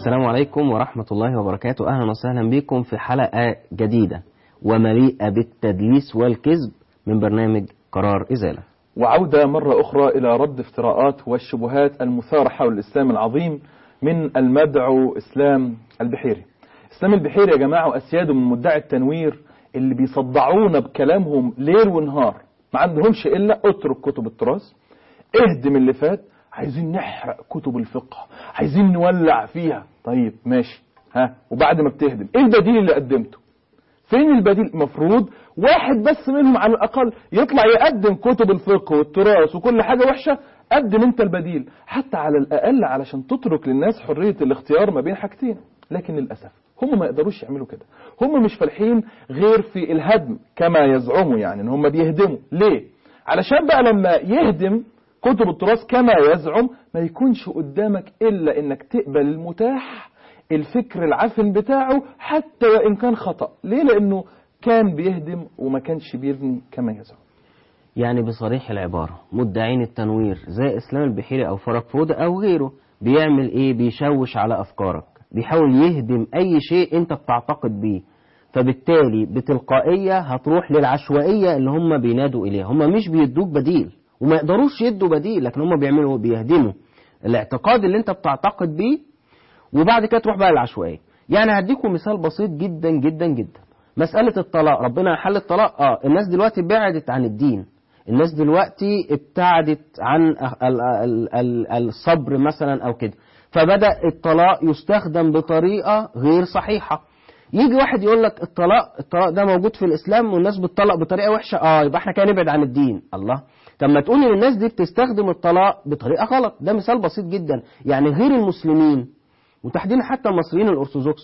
السلام عليكم ورحمة الله وبركاته أهلا وسهلا بكم في حلقة جديدة ومليئة بالتدليس والكذب من برنامج قرار إزالة وعودة مرة أخرى إلى رد افتراءات والشبهات المثارة حول الإسلام العظيم من المدعو إسلام البحيري إسلام البحيري يا جماعة وأسياده من مدعي التنوير اللي بيصدعونا بكلامهم ليل ونهار ما عندهمش إلا اترك كتب التراث اهدم اللي فات عايزين نحرق كتب الفقه عايزين نولع فيها طيب ماشي ها وبعد ما بتهدم ايه البديل اللي قدمته فين البديل المفروض واحد بس منهم على الاقل يطلع يقدم كتب الفقه والتراث وكل حاجه وحشه قدم انت البديل حتى على الاقل علشان تترك للناس حريه الاختيار ما بين حاجتين لكن للاسف هم ما يقدروش يعملوا كده هم مش فالحين غير في الهدم كما يزعموا يعني ان هم بيهدموا ليه علشان بقى لما يهدم كتب التراث كما يزعم ما يكونش قدامك إلا إنك تقبل المتاح الفكر العفن بتاعه حتى وإن كان خطأ ليه لأنه كان بيهدم وما كانش بيبني كما يزعم يعني بصريح العبارة مدعين التنوير زي إسلام البحيري أو فرج فودة أو غيره بيعمل إيه بيشوش على أفكارك بيحاول يهدم أي شيء أنت بتعتقد بيه فبالتالي بتلقائية هتروح للعشوائية اللي هم بينادوا إليها هم مش بيدوك بديل وما يقدروش يدوا بديل لكن هم بيعملوا بيهدموا الاعتقاد اللي انت بتعتقد بيه وبعد كده تروح بقى للعشوائيه يعني هديكم مثال بسيط جدا جدا جدا مسألة الطلاق ربنا حل الطلاق اه الناس دلوقتي بعدت عن الدين الناس دلوقتي ابتعدت عن ال- ال- ال- الصبر مثلا او كده فبدأ الطلاق يستخدم بطريقة غير صحيحة يجي واحد يقول لك الطلاق الطلاق ده موجود في الاسلام والناس بتطلق بطريقه وحشه اه يبقى احنا كده نبعد عن الدين الله طب ما تقول ان الناس دي بتستخدم الطلاق بطريقه غلط ده مثال بسيط جدا يعني غير المسلمين وتحديدا حتى المصريين الارثوذكس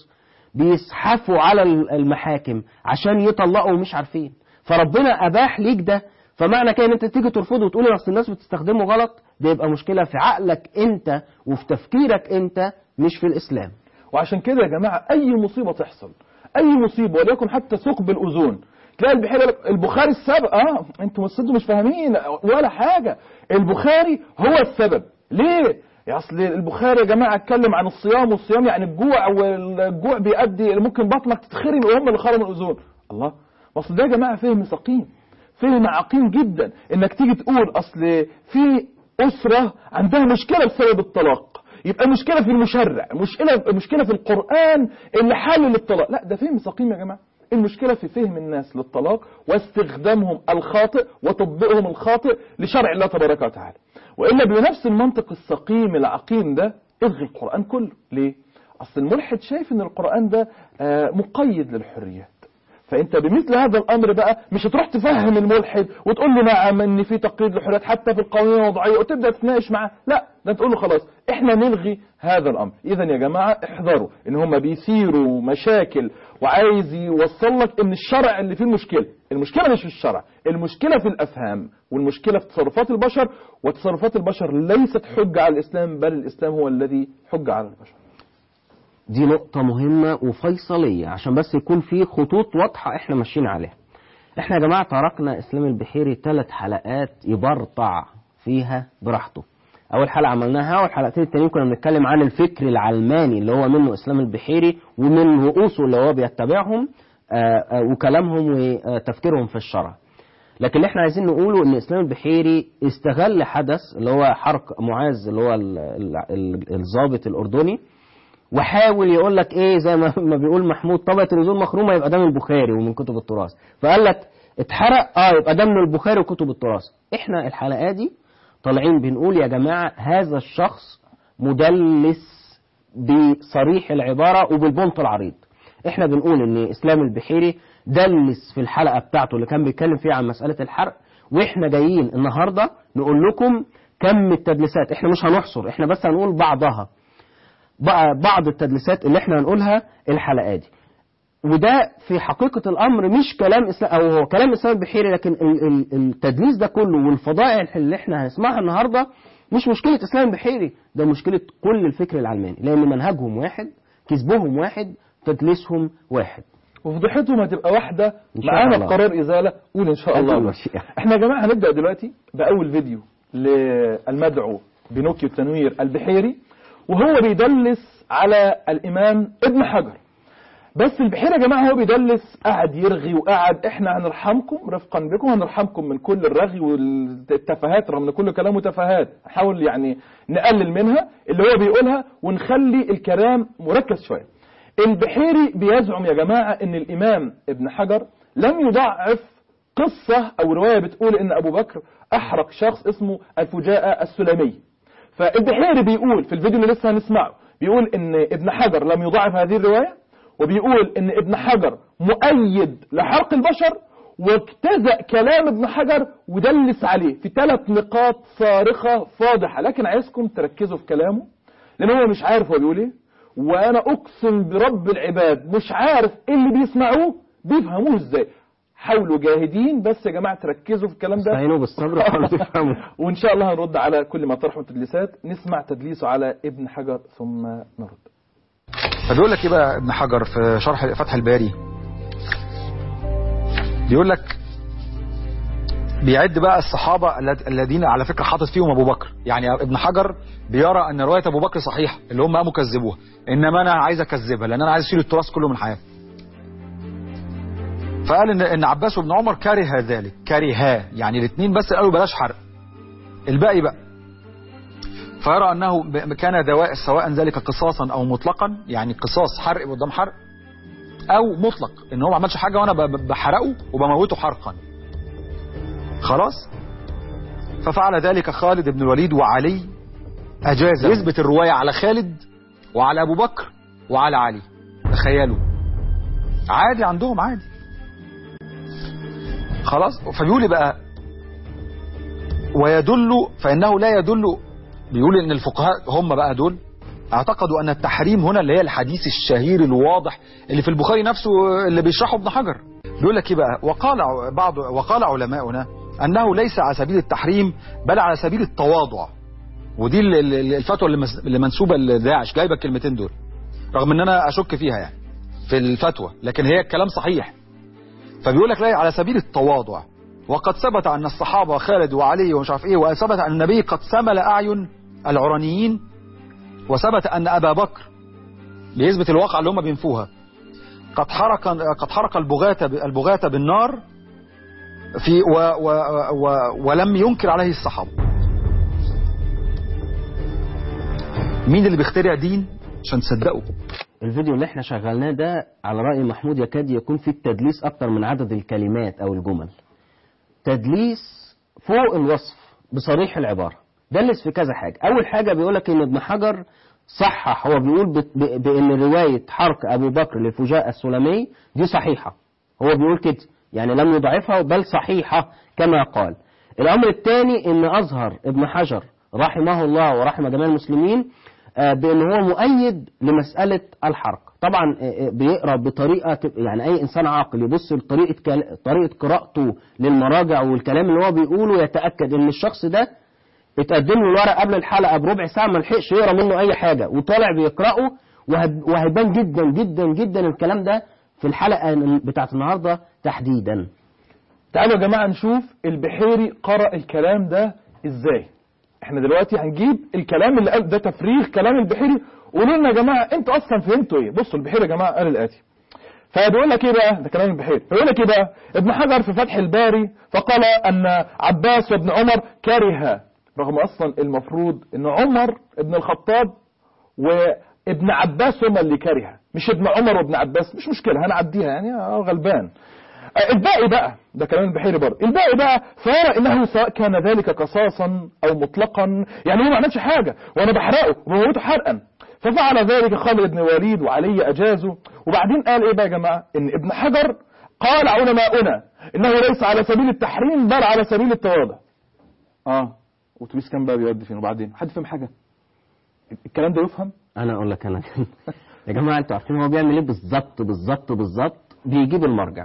بيزحفوا على المحاكم عشان يطلقوا ومش عارفين فربنا اباح ليك ده فمعنى كده ان انت تيجي ترفضه وتقول اصل الناس بتستخدمه غلط ده يبقى مشكله في عقلك انت وفي تفكيرك انت مش في الاسلام وعشان كده يا جماعة أي مصيبة تحصل أي مصيبة وليكن حتى ثقب الأذون تلاقي البحيرة يقول لك البخاري السبب اه انتوا انتوا مش فاهمين ولا حاجة البخاري هو السبب ليه يا اصل البخاري يا جماعه اتكلم عن الصيام والصيام يعني الجوع والجوع بيؤدي ممكن بطنك تتخرم وهم اللي خرموا الاذون الله اصل ده يا جماعه فهم سقيم فهم عقيم جدا انك تيجي تقول اصل في اسره عندها مشكله بسبب الطلاق يبقى المشكله في المشرع مشكله مشكله في القران اللي حلل الطلاق لا ده فهم سقيم يا جماعه المشكلة في فهم الناس للطلاق واستخدامهم الخاطئ وتطبيقهم الخاطئ لشرع الله تبارك وتعالى وإلا بنفس المنطق السقيم العقيم ده الغي القرآن كله ليه؟ أصل الملحد شايف إن القرآن ده آه، مقيد للحريات فانت بمثل هذا الامر بقى مش هتروح تفهم الملحد وتقول له نعم ان في تقييد للحريات حتى في القوانين الوضعيه وتبدا تتناقش معاه لا ده تقول له خلاص احنا نلغي هذا الامر اذا يا جماعه احذروا ان هم بيثيروا مشاكل وعايز يوصل لك ان الشرع اللي فيه المشكله المشكله مش في الشرع المشكله في الافهام والمشكله في تصرفات البشر وتصرفات البشر ليست حجه على الاسلام بل الاسلام هو الذي حجه على البشر دي نقطة مهمة وفيصلية عشان بس يكون في خطوط واضحة احنا ماشيين عليها. احنا يا جماعة تركنا اسلام البحيري ثلاث حلقات يبرطع فيها براحته. أول حلقة عملناها والحلقتين التانيين كنا بنتكلم عن الفكر العلماني اللي هو منه اسلام البحيري ومن رؤوسه اللي هو بيتبعهم آه، آه، وكلامهم وتفكيرهم في الشرع. لكن اللي احنا عايزين نقوله ان اسلام البحيري استغل حدث اللي هو حرق معاذ اللي هو ال- ال- ال- الضابط الاردني وحاول يقول لك ايه زي ما ما بيقول محمود طبقه النزول مخرومه يبقى ده من البخاري ومن كتب التراث فقال لك اتحرق اه يبقى ده من البخاري وكتب التراث احنا الحلقه دي طالعين بنقول يا جماعه هذا الشخص مدلس بصريح العباره وبالبنط العريض احنا بنقول ان اسلام البحيري دلس في الحلقه بتاعته اللي كان بيتكلم فيها عن مساله الحرق واحنا جايين النهارده نقول لكم كم التدليسات احنا مش هنحصر احنا بس هنقول بعضها بقى بعض التدليسات اللي احنا هنقولها الحلقه دي وده في حقيقة الأمر مش كلام إسلام أو هو كلام إسلام البحيري لكن ال- ال- التدليس ده كله والفضائع اللي احنا هنسمعها النهاردة مش مشكلة إسلام البحيري ده مشكلة كل الفكر العلماني لأن منهجهم واحد كذبهم واحد تدليسهم واحد وفضيحتهم هتبقى واحدة إن شاء معانا الله. في قرار إزالة قول إن شاء الله أنت بس. المشيئة. احنا يا جماعة هنبدأ دلوقتي بأول فيديو للمدعو بنوكيو التنوير البحيري وهو بيدلس على الإمام ابن حجر بس البحيرة يا جماعة هو بيدلس قعد يرغي وقعد احنا هنرحمكم رفقا بكم هنرحمكم من كل الرغي والتفاهات رغم ان كل كلامه تفاهات نحاول يعني نقلل منها اللي هو بيقولها ونخلي الكلام مركز شوية البحيري بيزعم يا جماعة ان الامام ابن حجر لم يضعف قصة او رواية بتقول ان ابو بكر احرق شخص اسمه الفجاءة السلمي فالبحيري بيقول في الفيديو اللي لسه هنسمعه بيقول ان ابن حجر لم يضعف هذه الرواية وبيقول ان ابن حجر مؤيد لحرق البشر واجتزأ كلام ابن حجر ودلس عليه في ثلاث نقاط صارخة فاضحة لكن عايزكم تركزوا في كلامه لان هو مش عارف هو بيقول ايه وانا اقسم برب العباد مش عارف ايه اللي بيسمعوه بيفهموه ازاي حاولوا جاهدين بس يا جماعة تركزوا في الكلام ده استعينوا بالصبر وحاولوا تفهموا وان شاء الله هنرد على كل ما طرحه التدليسات نسمع تدليسه على ابن حجر ثم نرد فبيقول لك ايه بقى ابن حجر في شرح فتح الباري بيقول لك بيعد بقى الصحابة الذ- الذين على فكرة حاطط فيهم أبو بكر يعني ابن حجر بيرى أن رواية أبو بكر صحيحة اللي هم قاموا كذبوها إنما أنا عايز أكذبها لأن أنا عايز أشيل التراث كله من حياتي فقال إن إن عباس وابن عمر كره ذلك كرها يعني الاثنين بس قالوا بلاش حرق الباقي بقى فيرى أنه ب- كان دواء سواء ذلك قصاصا أو مطلقا يعني قصاص حرق قدام حرق أو مطلق إن هو ما عملش حاجة وأنا ب- ب- بحرقه وبموته حرقا خلاص ففعل ذلك خالد بن الوليد وعلي أجاز يثبت الرواية على خالد وعلى أبو بكر وعلى علي تخيلوا عادي عندهم عادي خلاص فبيقول بقى ويدل فإنه لا يدل بيقول ان الفقهاء هم بقى دول اعتقدوا ان التحريم هنا اللي هي الحديث الشهير الواضح اللي في البخاري نفسه اللي بيشرحه ابن حجر بيقول لك ايه بقى وقال بعض وقال علماؤنا انه ليس على سبيل التحريم بل على سبيل التواضع ودي ال- ال- الفتوى اللي مس- اللي منسوبه لداعش جايبه الكلمتين دول رغم ان انا اشك فيها يعني في الفتوى لكن هي الكلام صحيح فبيقول لك لا على سبيل التواضع وقد ثبت ان الصحابه خالد وعلي ومش عارف ايه وثبت ان النبي قد سمل اعين العرانيين وثبت ان ابا بكر بيثبت الواقع اللي هم بينفوها قد حرق قد حرق البغاة البغاة بالنار في و و و ولم ينكر عليه الصحابه مين اللي بيخترع دين عشان تصدقوا الفيديو اللي احنا شغلناه ده على رأي محمود يكاد يكون فيه التدليس أكتر من عدد الكلمات أو الجمل تدليس فوق الوصف بصريح العبارة دلس في كذا حاجة أول حاجة بيقولك إن ابن حجر صحح هو بيقول ب- ب- بأن رواية حرق أبو بكر للفجاء السلمي دي صحيحة هو بيقول كده يعني لم يضعفها بل صحيحة كما قال الأمر الثاني إن أظهر ابن حجر رحمه الله ورحمه جميع المسلمين آه، بأن هو مؤيد لمسألة الحرق طبعا آه، آه، بيقرأ بطريقة تب- يعني أي إنسان عاقل يبص لطريقة كل- طريقة قراءته للمراجع والكلام اللي هو بيقوله يتأكد إن الشخص ده اتقدم له الورق قبل الحلقة بربع ساعة ما لحقش يقرا منه أي حاجة وطالع بيقرأه وهب- وهيبان جدا جدا جدا الكلام ده في الحلقة بتاعت النهاردة تحديدا تعالوا يا جماعة نشوف البحيري قرأ الكلام ده ازاي احنا دلوقتي هنجيب الكلام اللي قال ده تفريغ كلام البحيري قولوا لنا يا جماعة انتوا اصلا فهمتوا ايه بصوا البحيري يا جماعة قال الاتي فبيقول لك ايه بقى ده كلام البحيري بيقول لك ايه بقى ابن حجر في فتح الباري فقال ان عباس وابن عمر كره رغم اصلا المفروض ان عمر ابن الخطاب وابن عباس هما اللي كره مش ابن عمر وابن عباس مش مشكلة هنعديها يعني اه غلبان آه، الباقي بقى ده كلام البحيري برضه الباقي بقى فيرى انه سواء كان ذلك قصاصا او مطلقا يعني هو ما عملش حاجه وانا بحرقه وبموته حرقا ففعل ذلك خالد بن وليد وعلي اجازوا وبعدين قال ايه بقى يا جماعه ان ابن حجر قال علماؤنا انه ليس على سبيل التحريم بل على سبيل التواضع اه وتويس كان بقى بيودي فين وبعدين حد فهم حاجه الكلام ده يفهم انا اقول لك انا يا جماعه انتوا عارفين هو بيعمل ايه بالظبط بالظبط بالظبط بيجيب المرجع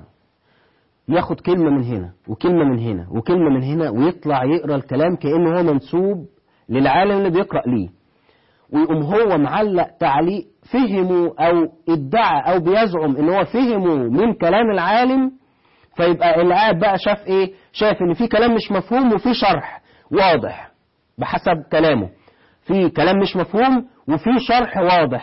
ياخد كلمه من هنا وكلمه من هنا وكلمه من هنا ويطلع يقرا الكلام كانه هو منسوب للعالم اللي بيقرا ليه ويقوم هو معلق تعليق فهمه او ادعى او بيزعم ان هو فهمه من كلام العالم فيبقى اللي قاعد بقى شاف ايه شايف ان في كلام مش مفهوم وفي شرح واضح بحسب كلامه في كلام مش مفهوم وفي شرح واضح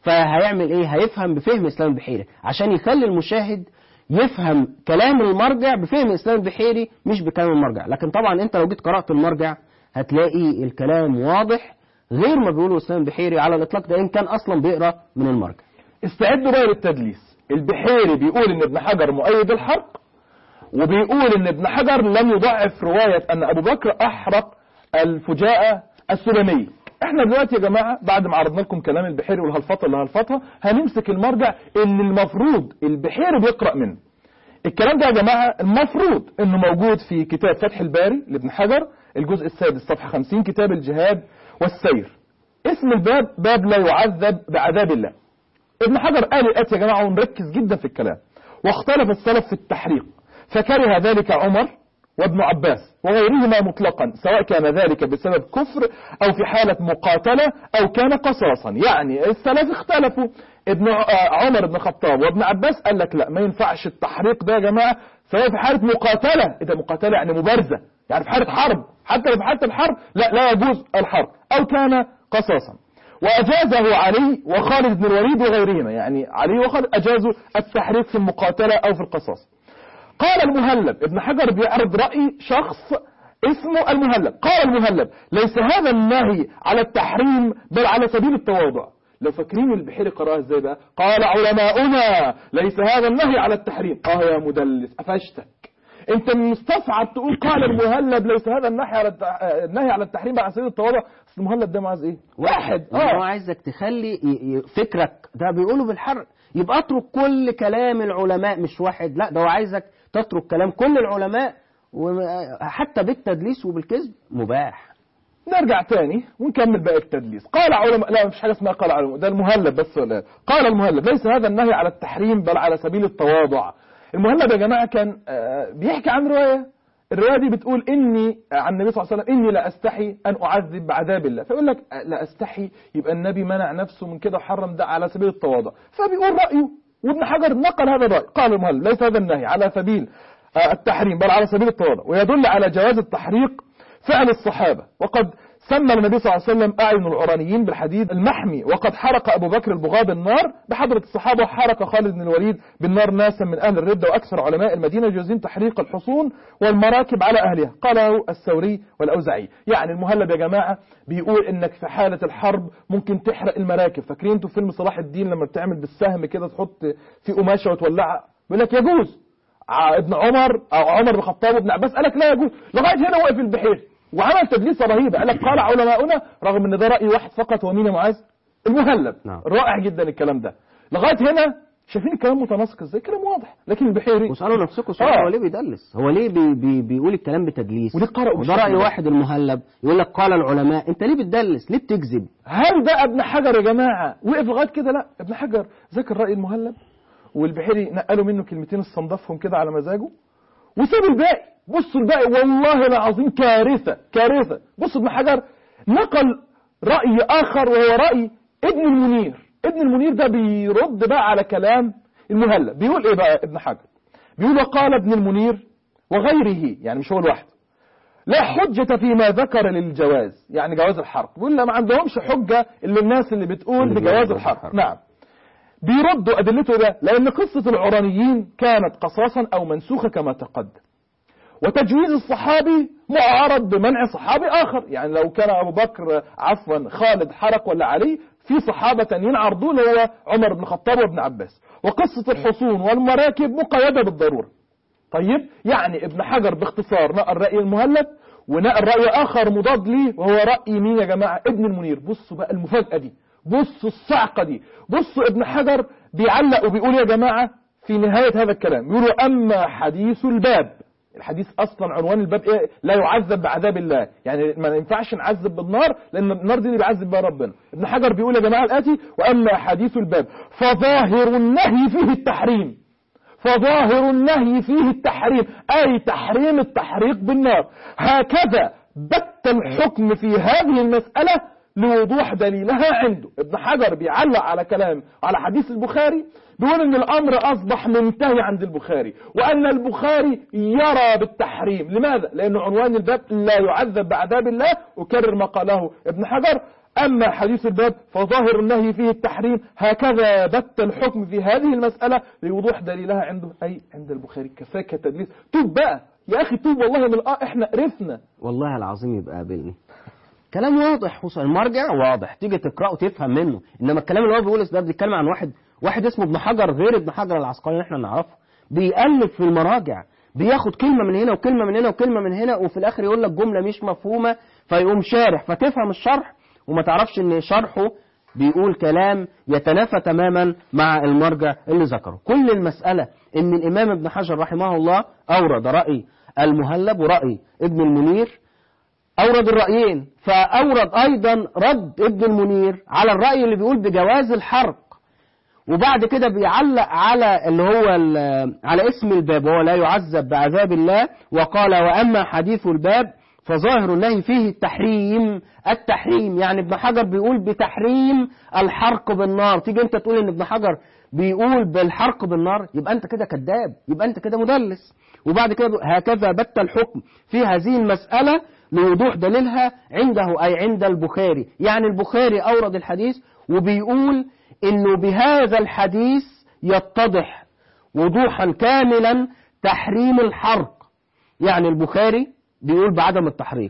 فهيعمل ايه هيفهم بفهم اسلام البحيري عشان يخلي المشاهد يفهم كلام المرجع بفهم اسلام البحيري مش بكلام المرجع لكن طبعا انت لو جيت قرات المرجع هتلاقي الكلام واضح غير ما بيقوله اسلام البحيري على الاطلاق ده ان كان اصلا بيقرا من المرجع استعدوا بقى للتدليس البحيري بيقول ان ابن حجر مؤيد الحرق وبيقول ان ابن حجر لم يضعف رواية ان ابو بكر احرق الفجاءة السلمية احنا دلوقتي يا جماعة بعد ما عرضنا لكم كلام البحيري والهلفطة اللي هلفطها هنمسك المرجع اللي المفروض البحيري بيقرأ منه الكلام ده يا جماعة المفروض انه موجود في كتاب فتح الباري لابن حجر الجزء السادس صفحة 50 كتاب الجهاد والسير اسم الباب باب لا يعذب بعذاب الله ابن حجر قال الآتي يا جماعة ونركز جدا في الكلام واختلف السلف في التحريق فكره ذلك عمر وابن عباس وغيرهما مطلقا سواء كان ذلك بسبب كفر أو في حالة مقاتلة أو كان قصاصا يعني السلف اختلفوا ابن عمر بن الخطاب وابن عباس قال لك لا ما ينفعش التحريق ده يا جماعة سواء في حالة مقاتلة إذا مقاتلة يعني مبارزة يعني في حالة حرب حتى لو في حالة الحرب لا لا يجوز الحرب أو كان قصاصا وأجازه علي وخالد بن الوليد وغيرهما يعني علي وخالد أجازوا التحريق في المقاتلة أو في القصاص قال المهلب ابن حجر بيعرض رأي شخص اسمه المهلب قال المهلب ليس هذا النهي على التحريم بل على سبيل التواضع لو فاكرين البحيري قراها ازاي بقى قال علماؤنا ليس هذا النهي على التحريم اه يا مدلس قفشتك انت مستصعب تقول قال المهلب ليس هذا النهي على التح... النهي على التحريم بل على سبيل التواضع أصل المهلب ده معاذ ايه واحد هو عايزك تخلي ي- ي- فكرك ده بيقوله بالحرق يبقى اترك كل كلام العلماء مش واحد لا ده هو عايزك تترك كلام كل العلماء وحتى بالتدليس وبالكذب مباح نرجع تاني ونكمل باقي التدليس قال علماء لا مش حاجه اسمها قال علماء ده المهلب بس ولا قال المهلب ليس هذا النهي على التحريم بل على سبيل التواضع المهلب يا جماعه كان آه، بيحكي عن روايه الروايه دي بتقول اني عن النبي صلى الله عليه وسلم اني لا استحي ان اعذب بعذاب الله فيقول لك آه، لا استحي يبقى النبي منع نفسه من كده وحرم ده على سبيل التواضع فبيقول رايه وابن حجر نقل هذا الراي قال المهلب ليس هذا النهي على سبيل آه، التحريم بل على سبيل التواضع ويدل على جواز التحريق فعل الصحابة وقد سمى النبي صلى الله عليه وسلم أعين العرانيين بالحديد المحمي وقد حرق أبو بكر البغاء بالنار بحضرة الصحابة وحرق خالد بن الوليد بالنار ناسا من أهل الردة وأكثر علماء المدينة يجوزين تحريق الحصون والمراكب على أهلها قاله الثوري والأوزعي يعني المهلب يا جماعة بيقول إنك في حالة الحرب ممكن تحرق المراكب فاكرين انتوا فيلم صلاح الدين لما بتعمل بالسهم كده تحط في قماشة وتولعها بيقول لك يجوز ع- ابن عمر او عمر بن الخطاب وابن عباس قال لك لا يجوز لغايه هنا وقف البحير وعمل تدليسه رهيبه قال لك قال علماؤنا رغم ان ده راي واحد فقط هو مين يا معاذ المهلب نعم. رائع جدا الكلام ده لغايه هنا شايفين الكلام متناسق ازاي كلام واضح لكن البحيري واسألوا نفسكم سؤال آه. هو ليه بيدلس هو ليه بي بي بيقول الكلام بتدليس وليه قرأوا وده بالشكل رأي ده؟ واحد المهلب يقول لك قال العلماء انت ليه بتدلس ليه بتكذب هل ده ابن حجر يا جماعه وقف لغايه كده لا ابن حجر ذكر راي المهلب والبحيري نقلوا منه كلمتين استنضفهم كده على مزاجه وساب الباقي بصوا الباقي والله العظيم كارثه كارثه بص ابن حجر نقل راي اخر وهو راي ابن المنير ابن المنير ده بيرد بقى على كلام المهلب بيقول ايه بقى ابن حجر بيقول وقال ابن المنير وغيره يعني مش هو لوحده لا حجة فيما ذكر للجواز يعني جواز الحرب بيقول لا ما عندهمش حجة اللي الناس اللي بتقول اللي بجواز بيقول الحرب الحرب. نعم بيردوا أدلته ده لأن قصة العرانيين كانت قصاصا أو منسوخة كما تقدم وتجويز الصحابي معارض بمنع صحابي آخر يعني لو كان أبو بكر عفوا خالد حرق ولا علي في صحابة تانيين عرضوه اللي هو عمر بن الخطاب وابن عباس وقصة الحصون والمراكب مقيدة بالضرورة طيب يعني ابن حجر باختصار نقل رأي المهلب ونقل رأي آخر مضاد ليه وهو رأي مين يا جماعة ابن المنير بصوا بقى المفاجأة دي بصوا الصعقة دي بصوا ابن حجر بيعلق وبيقول يا جماعة في نهاية هذا الكلام يقولوا أما حديث الباب الحديث أصلا عنوان الباب إيه لا يعذب بعذاب الله يعني ما ينفعش نعذب بالنار لأن النار دي اللي بيعذب بها ربنا ابن حجر بيقول يا جماعة الآتي وأما حديث الباب فظاهر النهي فيه التحريم فظاهر النهي فيه التحريم أي تحريم التحريق بالنار هكذا بت الحكم في هذه المسألة لوضوح دليلها عنده ابن حجر بيعلق على كلام على حديث البخاري بيقول ان الامر اصبح منتهي عند البخاري وان البخاري يرى بالتحريم لماذا لان عنوان الباب لا يعذب بعذاب الله اكرر ما قاله ابن حجر أما حديث الباب فظاهر النهي فيه التحريم هكذا بت الحكم في هذه المسألة لوضوح دليلها عنده أي عند البخاري كفاك تدليس توب بقى يا أخي توب والله من آه إحنا قرفنا والله العظيم يبقى قابلني كلام واضح خصوصا المرجع واضح تيجي تقراه وتفهم منه انما الكلام اللي هو بيقوله ده بيتكلم عن واحد واحد اسمه ابن حجر غير ابن حجر العسقلاني اللي احنا نعرفه بيألف في المراجع بياخد كلمه من هنا وكلمه من هنا وكلمه من هنا وفي الاخر يقول لك جمله مش مفهومه فيقوم شارح فتفهم الشرح وما تعرفش ان شرحه بيقول كلام يتنافى تماما مع المرجع اللي ذكره كل المسألة ان الامام ابن حجر رحمه الله اورد رأي المهلب ورأي ابن المنير اورد الرأيين فاورد ايضا رد ابن المنير على الرأي اللي بيقول بجواز الحرق وبعد كده بيعلق على اللي هو على اسم الباب وهو لا يعذب بعذاب الله وقال واما حديث الباب فظاهر النهي فيه التحريم التحريم يعني ابن حجر بيقول بتحريم الحرق بالنار تيجي انت تقول ان ابن حجر بيقول بالحرق بالنار يبقى انت كده كذاب يبقى انت كده مدلس وبعد كده هكذا بت الحكم في هذه المسألة لوضوح دليلها عنده أي عند البخاري يعني البخاري أورد الحديث وبيقول انه بهذا الحديث يتضح وضوحا كاملا تحريم الحرق يعني البخاري بيقول بعدم التحريق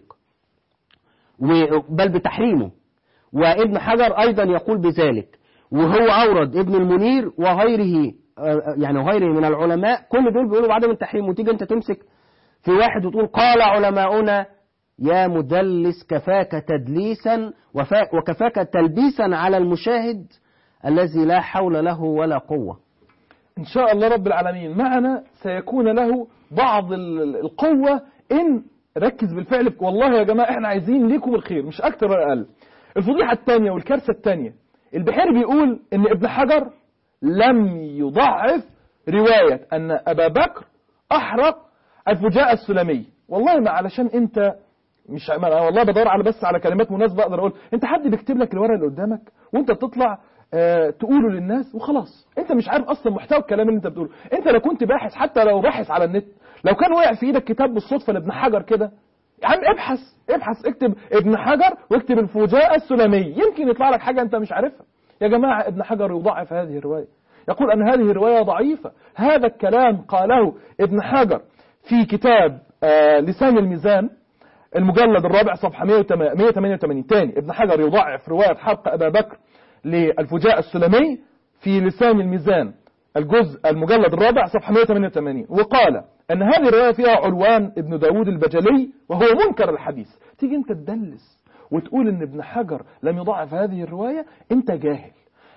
بل بتحريمه وابن حجر أيضا يقول بذلك وهو أورد ابن المنير وغيره يعني وغيره من العلماء كل دول بيقولوا بعدم التحريم وتيجي أنت تمسك في واحد وتقول قال علماؤنا يا مدلس كفاك تدليسا وكفاك تلبيسا على المشاهد الذي لا حول له ولا قوة إن شاء الله رب العالمين معنا سيكون له بعض القوة إن ركز بالفعل والله يا جماعة احنا عايزين ليكم الخير مش أكتر ولا أقل الفضيحة الثانية والكارثة الثانية البحيري بيقول إن ابن حجر لم يضعف رواية أن أبا بكر أحرق الفجاء السلمي والله ما علشان أنت مش أنا والله بدور على بس على كلمات مناسبة أقدر أقول أنت حد بيكتب لك الورقة اللي قدامك وأنت بتطلع آه تقوله للناس وخلاص انت مش عارف اصلا محتوى الكلام اللي انت بتقوله انت لو كنت باحث حتى لو باحث على النت لو كان وقع في ايدك كتاب بالصدفه لابن حجر كده يا عم ابحث ابحث اكتب ابن حجر واكتب الفجاء السلمي يمكن يطلع لك حاجه انت مش عارفها يا جماعه ابن حجر يضعف هذه الروايه يقول ان هذه الروايه ضعيفه هذا الكلام قاله ابن حجر في كتاب آه لسان الميزان المجلد الرابع صفحه 188 تاني ابن حجر يضعف روايه حرق ابا بكر للفجاء السلمي في لسان الميزان الجزء المجلد الرابع صفحة 188 وقال أن هذه الرواية فيها علوان ابن داود البجلي وهو منكر الحديث تيجي أنت تدلس وتقول أن ابن حجر لم يضعف هذه الرواية أنت جاهل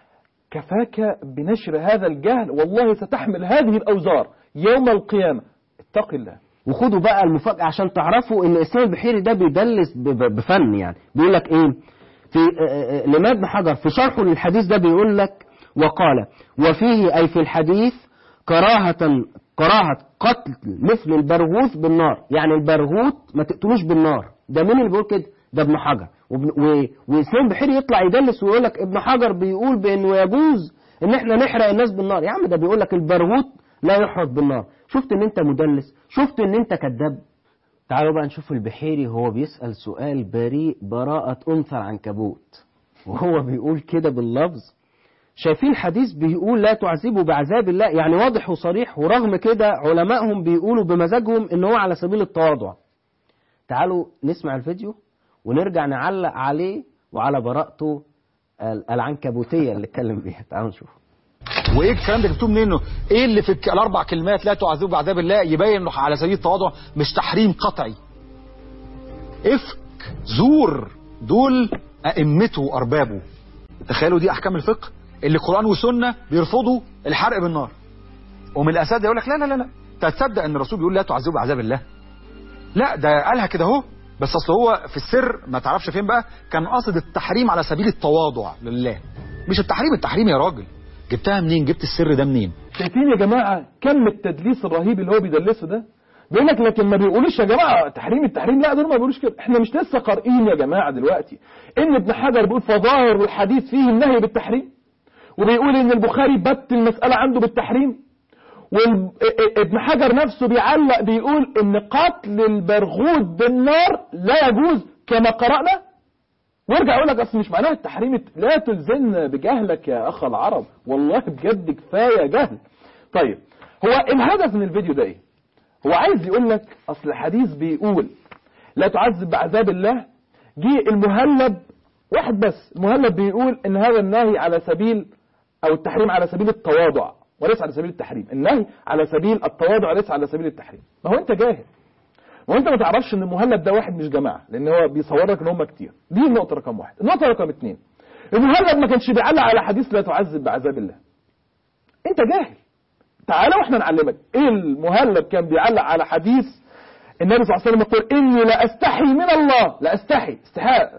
كفاك بنشر هذا الجهل والله ستحمل هذه الأوزار يوم القيامة اتق الله وخدوا بقى المفاجأة عشان تعرفوا ان اسلام البحيري ده بيدلس بفن يعني بيقول لك ايه في الإمام ابن حجر في شرحه للحديث ده بيقول لك وقال وفيه أي في الحديث كراهة كراهة قتل مثل البرغوث بالنار يعني البرغوث ما تقتلوش بالنار ده مين اللي بيقول كده ده ابن حجر واسلام بحيري يطلع يدلس ويقول لك ابن حجر بيقول بانه يجوز ان احنا نحرق الناس بالنار يا عم ده بيقول لك البرغوث لا يحرق بالنار شفت ان انت مدلس شفت ان انت كذاب تعالوا بقى نشوف البحيري هو بيسأل سؤال بريء براءة أنثى العنكبوت وهو بيقول كده باللفظ شايفين الحديث بيقول لا تعذبوا بعذاب الله يعني واضح وصريح ورغم كده علمائهم بيقولوا بمزاجهم ان هو على سبيل التواضع تعالوا نسمع الفيديو ونرجع نعلق عليه وعلى براءته العنكبوتية اللي اتكلم بيها تعالوا نشوف وايه الكلام ده جبتوه منين ايه اللي في الاربع كلمات لا تعذبوا بعذاب الله يبين انه على سبيل التواضع مش تحريم قطعي افك زور دول ائمته واربابه تخيلوا دي احكام الفقه اللي قران وسنه بيرفضوا الحرق بالنار ومن الاساتذه يقول لك لا لا لا لا تصدق ان الرسول بيقول لا تعذبوا بعذاب الله لا ده قالها كده اهو بس اصل هو في السر ما تعرفش فين بقى كان قاصد التحريم على سبيل التواضع لله مش التحريم التحريم يا راجل جبتها منين جبت السر ده منين شايفين يا جماعة كم التدليس الرهيب اللي هو بيدلسه ده بيقول لك لكن ما بيقولوش يا جماعه تحريم التحريم لا دول ما بيقولوش كده احنا مش لسه قارئين يا جماعه دلوقتي ان ابن حجر بيقول فظاهر الحديث فيه النهي بالتحريم وبيقول ان البخاري بت المساله عنده بالتحريم وابن حجر نفسه بيعلق بيقول ان قتل البرغوث بالنار لا يجوز كما قرانا وارجع اقول لك اصل مش معناها التحريم لا تلزمنا بجهلك يا اخ العرب والله بجد كفايه جهل طيب هو الهدف من الفيديو ده ايه هو عايز يقول لك اصل الحديث بيقول لا تعذب بعذاب الله جه المهلب واحد بس المهلب بيقول ان هذا النهي على سبيل او التحريم على سبيل التواضع وليس على سبيل التحريم النهي على سبيل التواضع وليس على سبيل التحريم ما هو انت جاهل ما هو انت ما تعرفش ان المهلب ده واحد مش جماعه لان هو بيصور لك ان هم كتير دي النقطه رقم واحد النقطه رقم اثنين المهلب ما كانش بيعلق على حديث لا تعذب بعذاب الله انت جاهل تعالى واحنا نعلمك ايه المهلب كان بيعلق على حديث النبي صلى الله عليه وسلم يقول اني لا استحي من الله لا استحي استحاء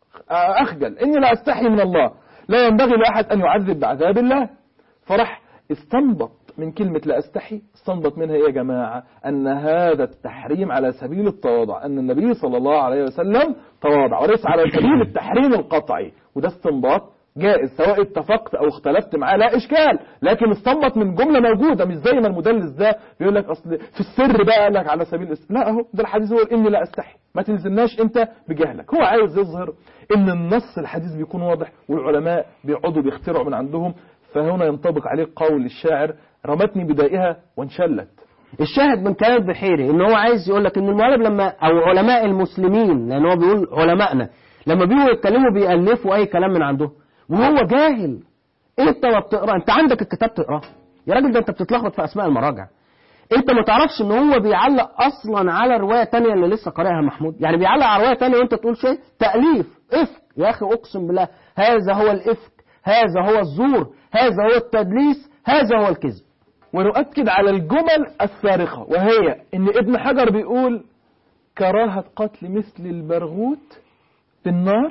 اخجل اني لا استحي من الله لا ينبغي لاحد ان يعذب بعذاب الله فراح استنبط من كلمة لا استحي استنبط منها ايه يا جماعة ان هذا التحريم على سبيل التواضع ان النبي صلى الله عليه وسلم تواضع وليس على سبيل التحريم القطعي وده استنباط جائز سواء اتفقت او اختلفت معاه لا اشكال لكن استنبط من جمله موجوده مش زي ما المدلس ده بيقول لك اصل في السر بقى قال لك على سبيل الاسم لا اهو ده الحديث هو اني لا استحي ما تلزمناش انت بجهلك هو عايز يظهر ان النص الحديث بيكون واضح والعلماء بيقعدوا بيخترعوا من عندهم فهنا ينطبق عليه قول الشاعر رمتني بدائها وانشلت الشاهد من كلام البحيري ان هو عايز يقول لك ان المؤلف لما او علماء المسلمين لان هو بيقول علمائنا لما بيجوا يتكلموا بيألفوا اي كلام من عندهم وهو جاهل انت ما بتقرا انت عندك الكتاب تقراه يا راجل ده انت بتتلخبط في اسماء المراجع انت ما تعرفش ان هو بيعلق اصلا على روايه تانية اللي لسه قارئها محمود يعني بيعلق على روايه تانية وانت تقول شيء تاليف افك يا اخي اقسم بالله هذا هو الافك هذا هو الزور هذا هو التدليس هذا هو الكذب ونؤكد على الجمل الصارخة وهي ان ابن حجر بيقول كراهة قتل مثل البرغوث بالنار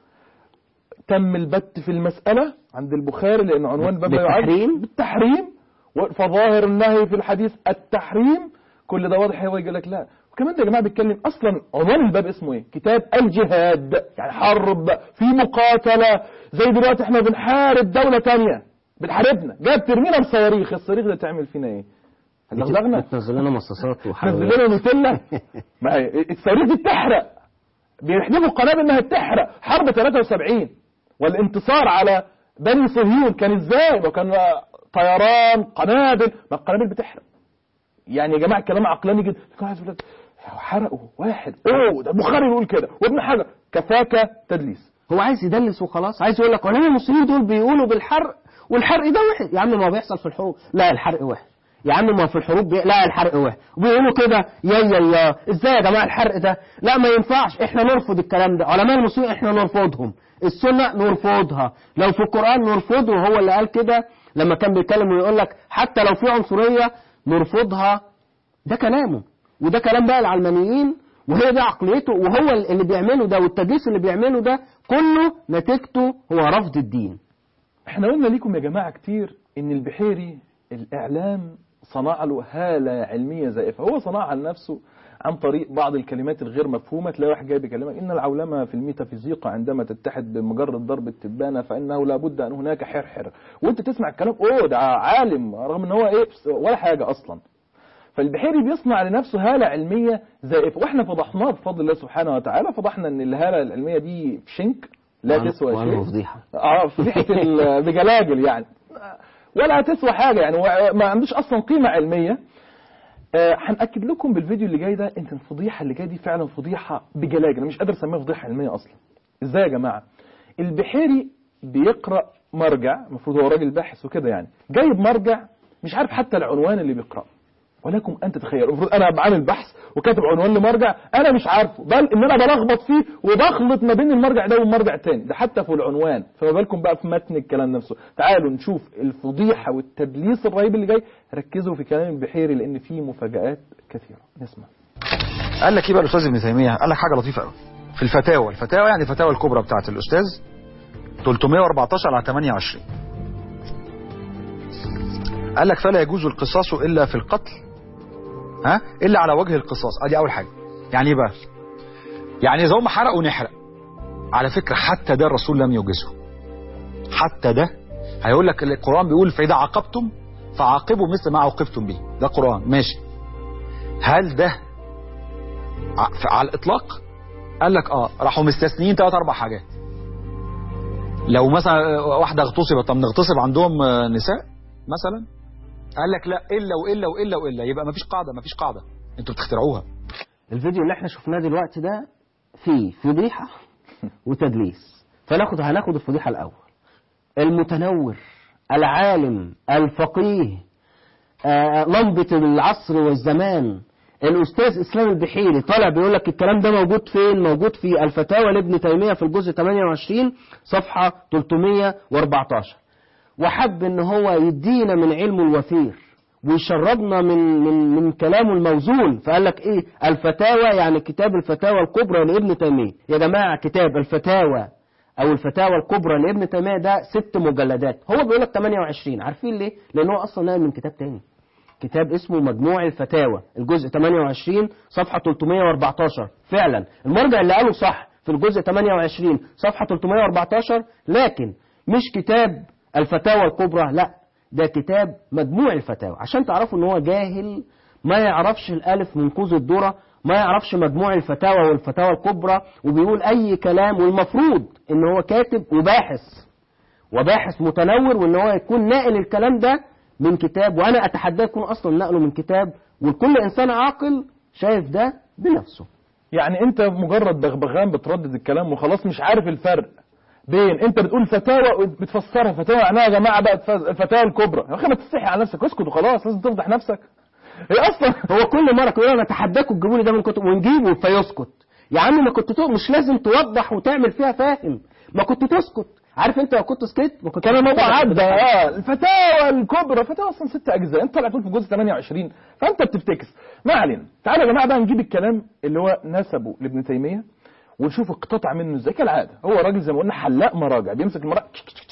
تم البت في المسألة عند البخاري لأن عنوان باب بالتحريم؟ بالتحريم فظاهر النهي في الحديث التحريم كل ده واضح هو يقول لك لا وكمان ده يا جماعه بيتكلم اصلا عنوان الباب اسمه ايه كتاب الجهاد يعني حرب في مقاتله زي دلوقتي احنا بنحارب دوله تانية بنحاربنا جايب ترمينا بصواريخ الصواريخ ده تعمل فينا ايه هتدغدغنا بتنزل لنا مصاصات نزل وحلويات لنا نوتيلا ما هي الصواريخ دي بتحرق بيحدفوا قنابل انها تحرق حرب 73 والانتصار على بني صهيون كان ازاي ما كان طيران قنابل ما القنابل بتحرق يعني يا جماعه كلام عقلاني جدا كان عايز يقول لك حرقوا واحد اوه ده البخاري بيقول كده وابن حجر كفاك تدليس هو عايز يدلس وخلاص عايز يقول لك علماء المسلمين دول بيقولوا بالحرق والحرق ده وحش يا عم ما هو بيحصل في الحروب لا الحرق وحش يا عم ما في الحروب بي... لا الحرق وحش وبيقولوا كده يا يا يا ازاي يا جماعه الحرق ده لا ما ينفعش احنا نرفض الكلام ده علماء المسلمين احنا نرفضهم السنه نرفضها لو في القران نرفضه وهو اللي قال كده لما كان بيتكلم ويقول لك حتى لو في عنصريه نرفضها ده كلامه وده كلام بقى العلمانيين وهي دي عقليته وهو اللي بيعمله ده والتدليس اللي بيعمله ده كله نتيجته هو رفض الدين احنا قلنا لكم يا جماعة كتير ان البحيري الاعلام صنع له هالة علمية زائفة هو صنعها لنفسه عن طريق بعض الكلمات الغير مفهومة تلاقي واحد جاي بيكلمك ان العولمة في الميتافيزيقا عندما تتحد بمجرد ضرب التبانة فانه لابد ان هناك حرحر وانت تسمع الكلام اوه ده عالم رغم ان هو ايه ولا حاجة اصلا فالبحيري بيصنع لنفسه هالة علمية زائفة واحنا فضحناه بفضل الله سبحانه وتعالى فضحنا ان الهالة العلمية دي شنك لا وأنا- تسوى وأنا شيء فضيحة. اه فضيحة ال- بجلاجل يعني ولا تسوى حاجة يعني هو ما عندوش اصلا قيمة علمية آه، هنأكد لكم بالفيديو اللي جاي ده ان الفضيحة اللي جاي دي فعلا فضيحة بجلاجل أنا مش قادر اسميها فضيحة علمية اصلا ازاي يا جماعة البحيري بيقرأ مرجع المفروض هو راجل باحث وكده يعني جايب مرجع مش عارف حتى العنوان اللي بيقرأه ولكم ان تتخيلوا المفروض انا بعمل بحث وكاتب عنوان لمرجع انا مش عارفه بل ان انا بلخبط فيه وبخلط ما بين المرجع ده والمرجع التاني ده حتى في العنوان فما بالكم بقى في متن الكلام نفسه تعالوا نشوف الفضيحه والتدليس الرهيب اللي جاي ركزوا في كلام البحيري لان فيه مفاجآت كثيره نسمع قال لك ايه بقى الاستاذ ابن تيميه قال لك حاجه لطيفه قوي في الفتاوى الفتاوى يعني الفتاوى الكبرى بتاعت الاستاذ 314 على 28 قال لك فلا يجوز القصاص الا في القتل ها الا على وجه القصاص ادي اول حاجه يعني ايه بقى يعني اذا هم حرقوا نحرق على فكره حتى ده الرسول لم يوجزه حتى ده هيقول لك القران بيقول فاذا عاقبتم فعاقبوا مثل ما عوقبتم به ده قران ماشي هل ده ع- ف- على الاطلاق قال لك اه راحوا مستثنيين ثلاث اربع حاجات لو مثلا واحده اغتصبت طب نغتصب عندهم آه، نساء مثلا قال لك لا الا والا والا والا يبقى مفيش قاعده مفيش قاعده انتوا بتخترعوها الفيديو اللي احنا شفناه دلوقتي ده فيه فضيحة وتدليس فناخد هناخد الفضيحة الأول المتنور العالم الفقيه آه، لمبة العصر والزمان الأستاذ إسلام البحيري طالع بيقول لك الكلام ده موجود فين؟ موجود في الفتاوى لابن تيمية في الجزء 28 صفحة 314 وحب ان هو يدينا من علمه الوفير ويشربنا من من من كلامه الموزون فقال لك ايه الفتاوى يعني كتاب الفتاوى الكبرى لابن تيميه يا جماعه كتاب الفتاوى او الفتاوى الكبرى لابن تيميه ده ست مجلدات هو بيقول لك 28 عارفين ليه لان هو اصلا نقل من كتاب تاني كتاب اسمه مجموع الفتاوى الجزء 28 صفحة 314 فعلا المرجع اللي قاله صح في الجزء 28 صفحة 314 لكن مش كتاب الفتاوى الكبرى لا ده كتاب مجموع الفتاوى عشان تعرفوا ان هو جاهل ما يعرفش الالف من كوز الذره ما يعرفش مجموع الفتاوى والفتاوى الكبرى وبيقول اي كلام والمفروض ان هو كاتب وباحث وباحث متنور وان هو يكون ناقل الكلام ده من كتاب وانا اتحداه يكون اصلا نقله من كتاب وكل انسان عاقل شايف ده بنفسه يعني انت مجرد بغبغان بتردد الكلام وخلاص مش عارف الفرق بين انت بتقول فتاوى بتفسرها فتاوى معناها يا جماعه بقى تفز- الفتاوى الكبرى يا اخي ما تستحي على نفسك اسكت وخلاص لازم تفضح نفسك هي اصلا هو كل مره كل انا اتحداكم تجيبوا لي ده من كتب ونجيبه فيسكت يا عم ما كنت تق... مش لازم توضح وتعمل فيها فاهم ما كنت تسكت عارف انت لو كنت سكت ما كنت كان الموضوع عدى ده اه الفتاوى الكبرى فتاوى اصلا ست اجزاء انت طالع تقول في الجزء 28 فانت بتفتكس ما علينا تعالوا يا جماعه بقى نجيب الكلام اللي هو نسبه لابن تيميه ونشوف اقتطع منه ازاي كالعاده هو راجل زي ما قلنا حلاق مراجع بيمسك المراجع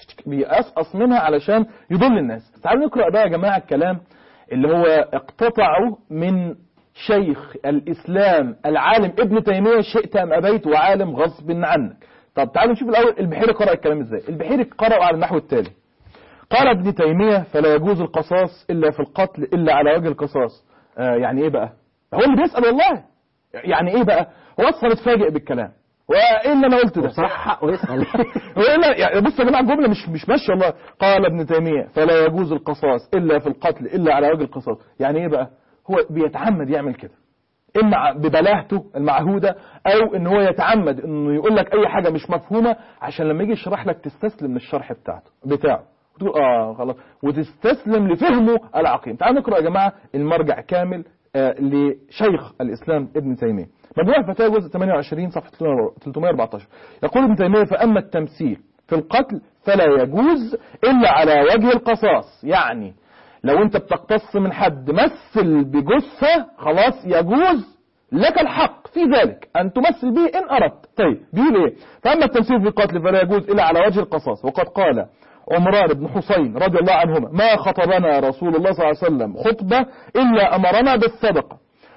بيقصقص منها علشان يضل الناس تعالوا نقرا بقى يا جماعه الكلام اللي هو اقتطعه من شيخ الاسلام العالم ابن تيميه شئت ام ابيت وعالم غصب عنك طب تعالوا نشوف الاول البحيري قرأ الكلام ازاي البحيري قرأ على النحو التالي قال ابن تيمية فلا يجوز القصاص إلا في القتل إلا على وجه القصاص آه يعني إيه بقى هو اللي بيسأل والله يعني إيه بقى هو أصلا اتفاجئ بالكلام وإيه اللي أنا قلته ده بصراحه حقه يسال هو لا يعني بص يا جماعه الجمله مش مش ماشيه والله قال ابن تيميه فلا يجوز القصاص الا في القتل الا على وجه القصاص يعني ايه بقى هو بيتعمد يعمل كده اما ببلاهته المعهوده او ان هو يتعمد انه يقول لك اي حاجه مش مفهومه عشان لما يجي يشرح لك تستسلم للشرح بتاعته بتاعه وتقول اه خلاص وتستسلم لفهمه العقيم تعالوا نقرا يا جماعه المرجع كامل آه لشيخ الاسلام ابن تيميه مجموع الفتاوى جزء 28 صفحه 314 يقول ابن تيميه فاما التمثيل في القتل فلا يجوز الا على وجه القصاص يعني لو انت بتقتص من حد مثل بجثة خلاص يجوز لك الحق في ذلك أن تمثل به إن أردت طيب بيقول إيه فأما التمثيل في القتل فلا يجوز إلا على وجه القصاص وقد قال عمران بن حسين رضي الله عنهما ما خطبنا رسول الله صلى الله عليه وسلم خطبة إلا أمرنا بالصدقة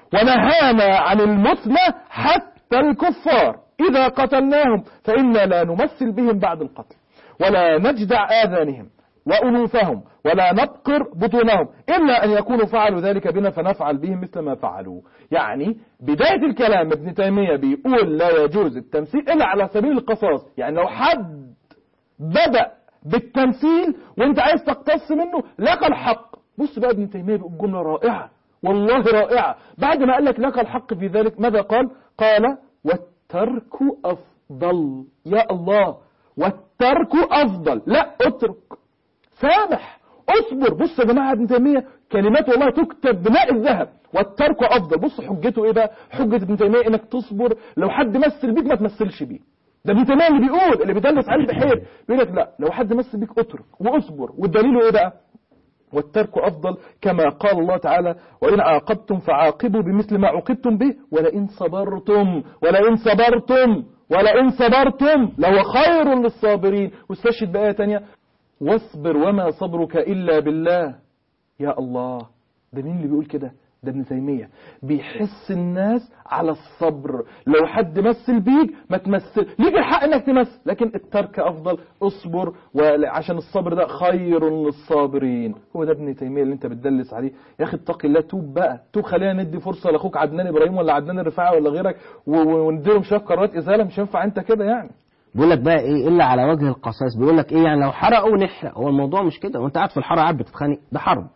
ونهانا عن المثلى حتى الكفار إذا قتلناهم فإنا لا نمثل بهم بعد القتل ولا نجدع آذانهم وأنوفهم ولا نبقر بطونهم إلا أن يكونوا فعلوا ذلك بنا فنفعل بهم مثل ما فعلوا يعني بداية الكلام ابن تيمية بيقول لا يجوز التمثيل إلا على سبيل القصاص يعني لو حد بدأ بالتمثيل وانت عايز تقتص منه لك الحق بص بقى ابن تيمية بيقول جملة رائعة والله رائعة بعد ما قال لك لك الحق في ذلك ماذا قال قال والترك أفضل يا الله والترك أفضل لا اترك سامح اصبر بص يا جماعة ابن تيمية كلمات والله تكتب بماء الذهب والترك أفضل بص حجته إيه بقى حجة ابن تيمية إنك تصبر لو حد مثل بيك ما تمثلش بيه ده ابن تيمية اللي بيقول اللي بيدلس على البحير بيقول لك لا لو حد مثل بيك اترك واصبر والدليل إيه بقى والترك أفضل كما قال الله تعالى وإن عاقبتم فعاقبوا بمثل ما عوقبتم به ولئن صبرتم ولئن صبرتم ولئن صبرتم لهو خير للصابرين واستشهد بآية تانية واصبر وما صبرك إلا بالله يا الله ده مين اللي بيقول كده ده ابن تيمية بيحس الناس على الصبر لو حد مثل بيك ما تمثل ليك الحق انك تمثل لكن الترك افضل اصبر وعشان الصبر ده خير للصابرين هو ده ابن تيمية اللي انت بتدلس عليه يا اخي اتق الله توب بقى توب خلينا ندي فرصة لاخوك عدنان ابراهيم ولا عدنان الرفاعي ولا غيرك و- و- ونديلهم شوية قرارات ازالة مش ينفع انت كده يعني بيقول لك بقى ايه الا على وجه القصاص بيقول لك ايه يعني لو حرقوا نحرق هو الموضوع مش كده وانت قاعد في الحاره قاعد بتتخانق ده حرب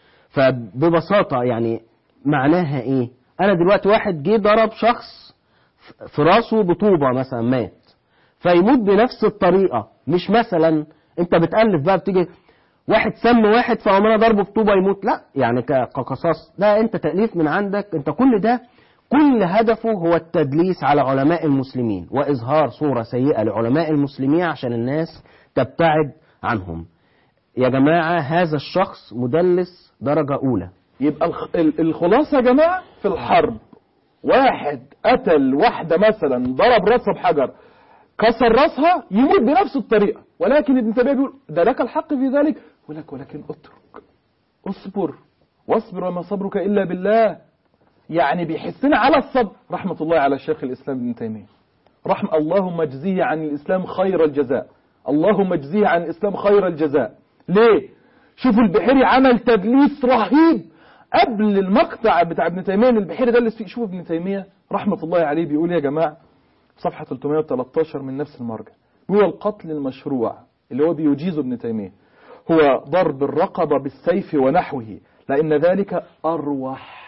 فببساطه يعني معناها ايه انا دلوقتي واحد جه ضرب شخص في راسه بطوبه مثلا مات فيموت بنفس الطريقه مش مثلا انت بتالف بقى بتيجي واحد سم واحد فقام انا ضربه بطوبه يموت لا يعني ك- كقصاص لا انت تاليف من عندك انت كل ده كل هدفه هو التدليس على علماء المسلمين واظهار صوره سيئه لعلماء المسلمين عشان الناس تبتعد عنهم يا جماعه هذا الشخص مدلس درجه اولى يبقى الخ- ال- الخلاصة يا جماعة في الحرب واحد قتل واحدة مثلا ضرب راسها بحجر كسر راسها يموت بنفس الطريقة ولكن ابن تيمية بيقول ده لك الحق في ذلك ولك ولكن اترك اصبر واصبر وما صبرك إلا بالله يعني بيحسنا على الصبر رحمة الله على شيخ الإسلام ابن تيمية رحم اللهم اجزيه عن الإسلام خير الجزاء اللهم اجزيه عن الإسلام خير الجزاء ليه شوفوا البحيري عمل تدليس رهيب قبل المقطع بتاع ابن تيمية اللي البحيري دلس فيه شوفوا ابن تيمية رحمة الله عليه بيقول يا جماعة صفحة 313 من نفس المرجع هو القتل المشروع اللي هو بيجيزه ابن تيمية هو ضرب الرقبة بالسيف ونحوه لأن ذلك أروح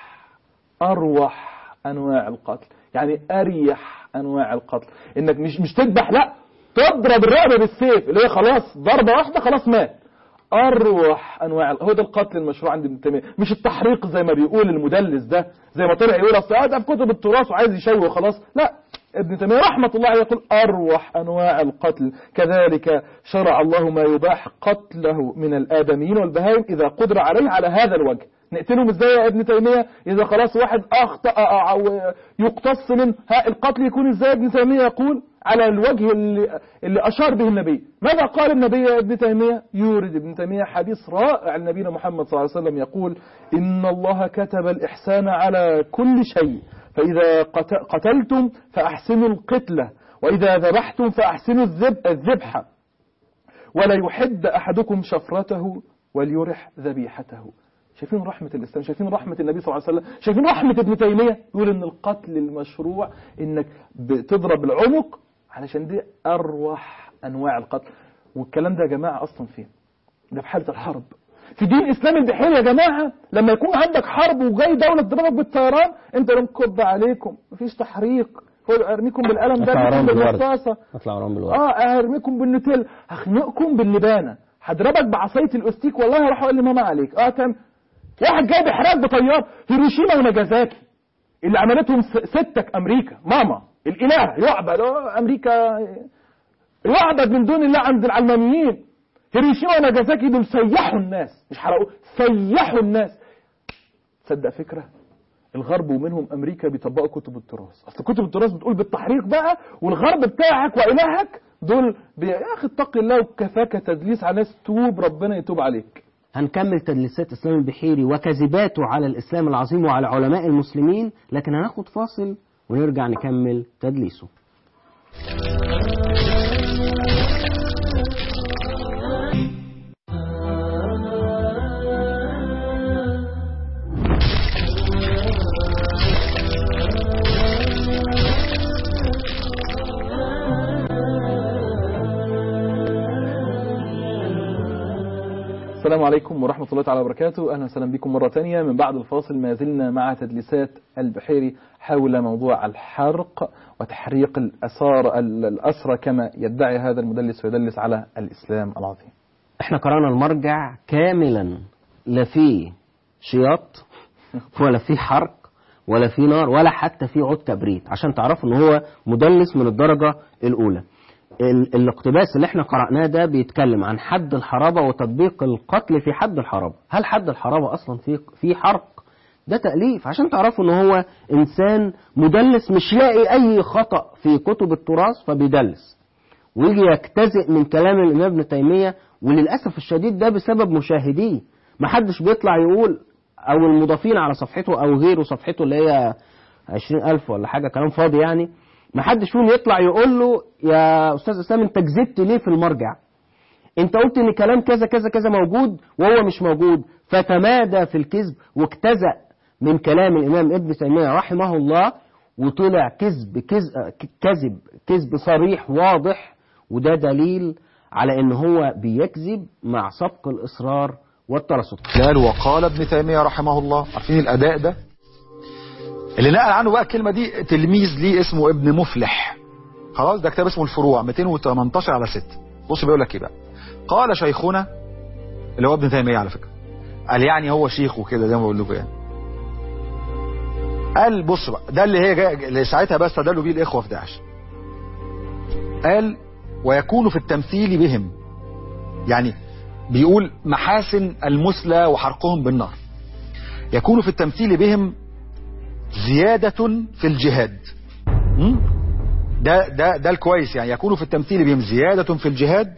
أروح أنواع القتل يعني أريح أنواع القتل إنك مش مش تذبح لا تضرب الرقبة بالسيف اللي هي خلاص ضربة واحدة خلاص مات أروح أنواع ال- هو ده القتل المشروع عند ابن تيمية مش التحريق زي ما بيقول المدلس ده زي ما طلع يقول أصل آه ده في كتب التراث وعايز يشوه خلاص لا ابن تيمية رحمة الله عليه يقول أروح أنواع القتل كذلك شرع الله ما يباح قتله من الآدميين والبهائم إذا قدر عليه على هذا الوجه نقتلهم ازاي يا ابن تيمية إذا خلاص واحد أخطأ أو يقتص من ها القتل يكون ازاي ابن تيمية يقول على الوجه اللي, اللي أشار به النبي ماذا قال النبي يا ابن تيمية يورد ابن تيمية حديث رائع عن نبينا محمد صلى الله عليه وسلم يقول إن الله كتب الإحسان على كل شيء فإذا قت- قتلتم فأحسنوا القتلة وإذا ذبحتم فأحسنوا الذب- الذبحة ولا يحد أحدكم شفرته وليرح ذبيحته شايفين رحمة الإسلام شايفين رحمة النبي صلى الله عليه وسلم شايفين رحمة ابن تيمية يقول إن القتل المشروع إنك بتضرب العنق علشان دي أروح أنواع القتل والكلام ده يا جماعة أصلا فين ده في حالة الحرب في دين الإسلام البحيري يا جماعة لما يكون عندك حرب وجاي دولة تضربك بالطيران انت لهم كب عليكم مفيش تحريق هو ارميكم بالقلم ده اطلع وراهم ارميكم بالورد بالرصاصة اطلع وراهم بالورد اه ارميكم بالنوتيل هخنقكم باللبانه هضربك بعصايه الاستيك والله هروح اقول لماما عليك اه تمام واحد جاي بحراك بطيار هيروشيما وناجازاكي اللي عملتهم س- ستك امريكا ماما الاله يعبد آه، امريكا يعبد من دون الله عند العلمانيين هيروشيما وناجازاكي دول سيحوا الناس مش حرقوا سيحوا الناس تصدق فكره الغرب ومنهم امريكا بيطبقوا كتب التراث اصل كتب التراث بتقول بالتحريق بقى والغرب بتاعك والهك دول بي... يا اخي اتق الله وكفاك تدليس على ناس توب ربنا يتوب عليك هنكمل تدليسات اسلام البحيري وكذباته على الاسلام العظيم وعلى علماء المسلمين لكن هناخد فاصل ونرجع نكمل تدليسه السلام عليكم ورحمة الله تعالى وبركاته أهلا وسهلا بكم مرة تانية من بعد الفاصل ما زلنا مع تدليسات البحيري حول موضوع الحرق وتحريق الأسار الأسرى كما يدعي هذا المدلس ويدلس على الإسلام العظيم احنا قرأنا المرجع كاملا لا فيه شياط ولا فيه حرق ولا فيه نار ولا حتى فيه عود كبريت عشان تعرفوا ان هو مدلس من الدرجة الاولى ال- الاقتباس اللي احنا قرأناه ده بيتكلم عن حد الحرابة وتطبيق القتل في حد الحرابة هل حد الحرابة اصلا فيه فيه حرق ده تأليف عشان تعرفوا ان هو انسان مدلس مش لاقي اي خطأ في كتب التراث فبيدلس ويجي يجتزئ من كلام الإمام ابن تيمية وللأسف الشديد ده بسبب مشاهديه محدش بيطلع يقول او المضافين على صفحته او غيره صفحته اللي هي 20000 ولا حاجه كلام فاضي يعني ما حدش فيهم يطلع يقول له يا استاذ اسلام انت كذبت ليه في المرجع انت قلت ان كلام كذا كذا كذا موجود وهو مش موجود فتمادى في الكذب واجتزأ من كلام الامام ابن تيميه رحمه الله وطلع كذب كذب كذب كذب صريح واضح وده دليل على ان هو بيكذب مع سبق الاصرار والترصد قال وقال ابن تيمية رحمه الله عارفين الأداء ده اللي نقل عنه بقى الكلمة دي تلميذ ليه اسمه ابن مفلح خلاص ده كتاب اسمه الفروع 218 على 6 بص بيقول لك ايه بقى قال شيخنا اللي هو ابن تيمية على فكرة قال يعني هو شيخ وكده زي ما بقول لكم يعني قال بص بقى ده اللي هي جاي اللي ساعتها بس استدلوا بيه الاخوه في داعش قال ويكون في التمثيل بهم يعني بيقول محاسن المثلى وحرقهم بالنار يكون في التمثيل بهم زيادة في الجهاد م? ده ده ده الكويس يعني يكون في التمثيل بهم زيادة في الجهاد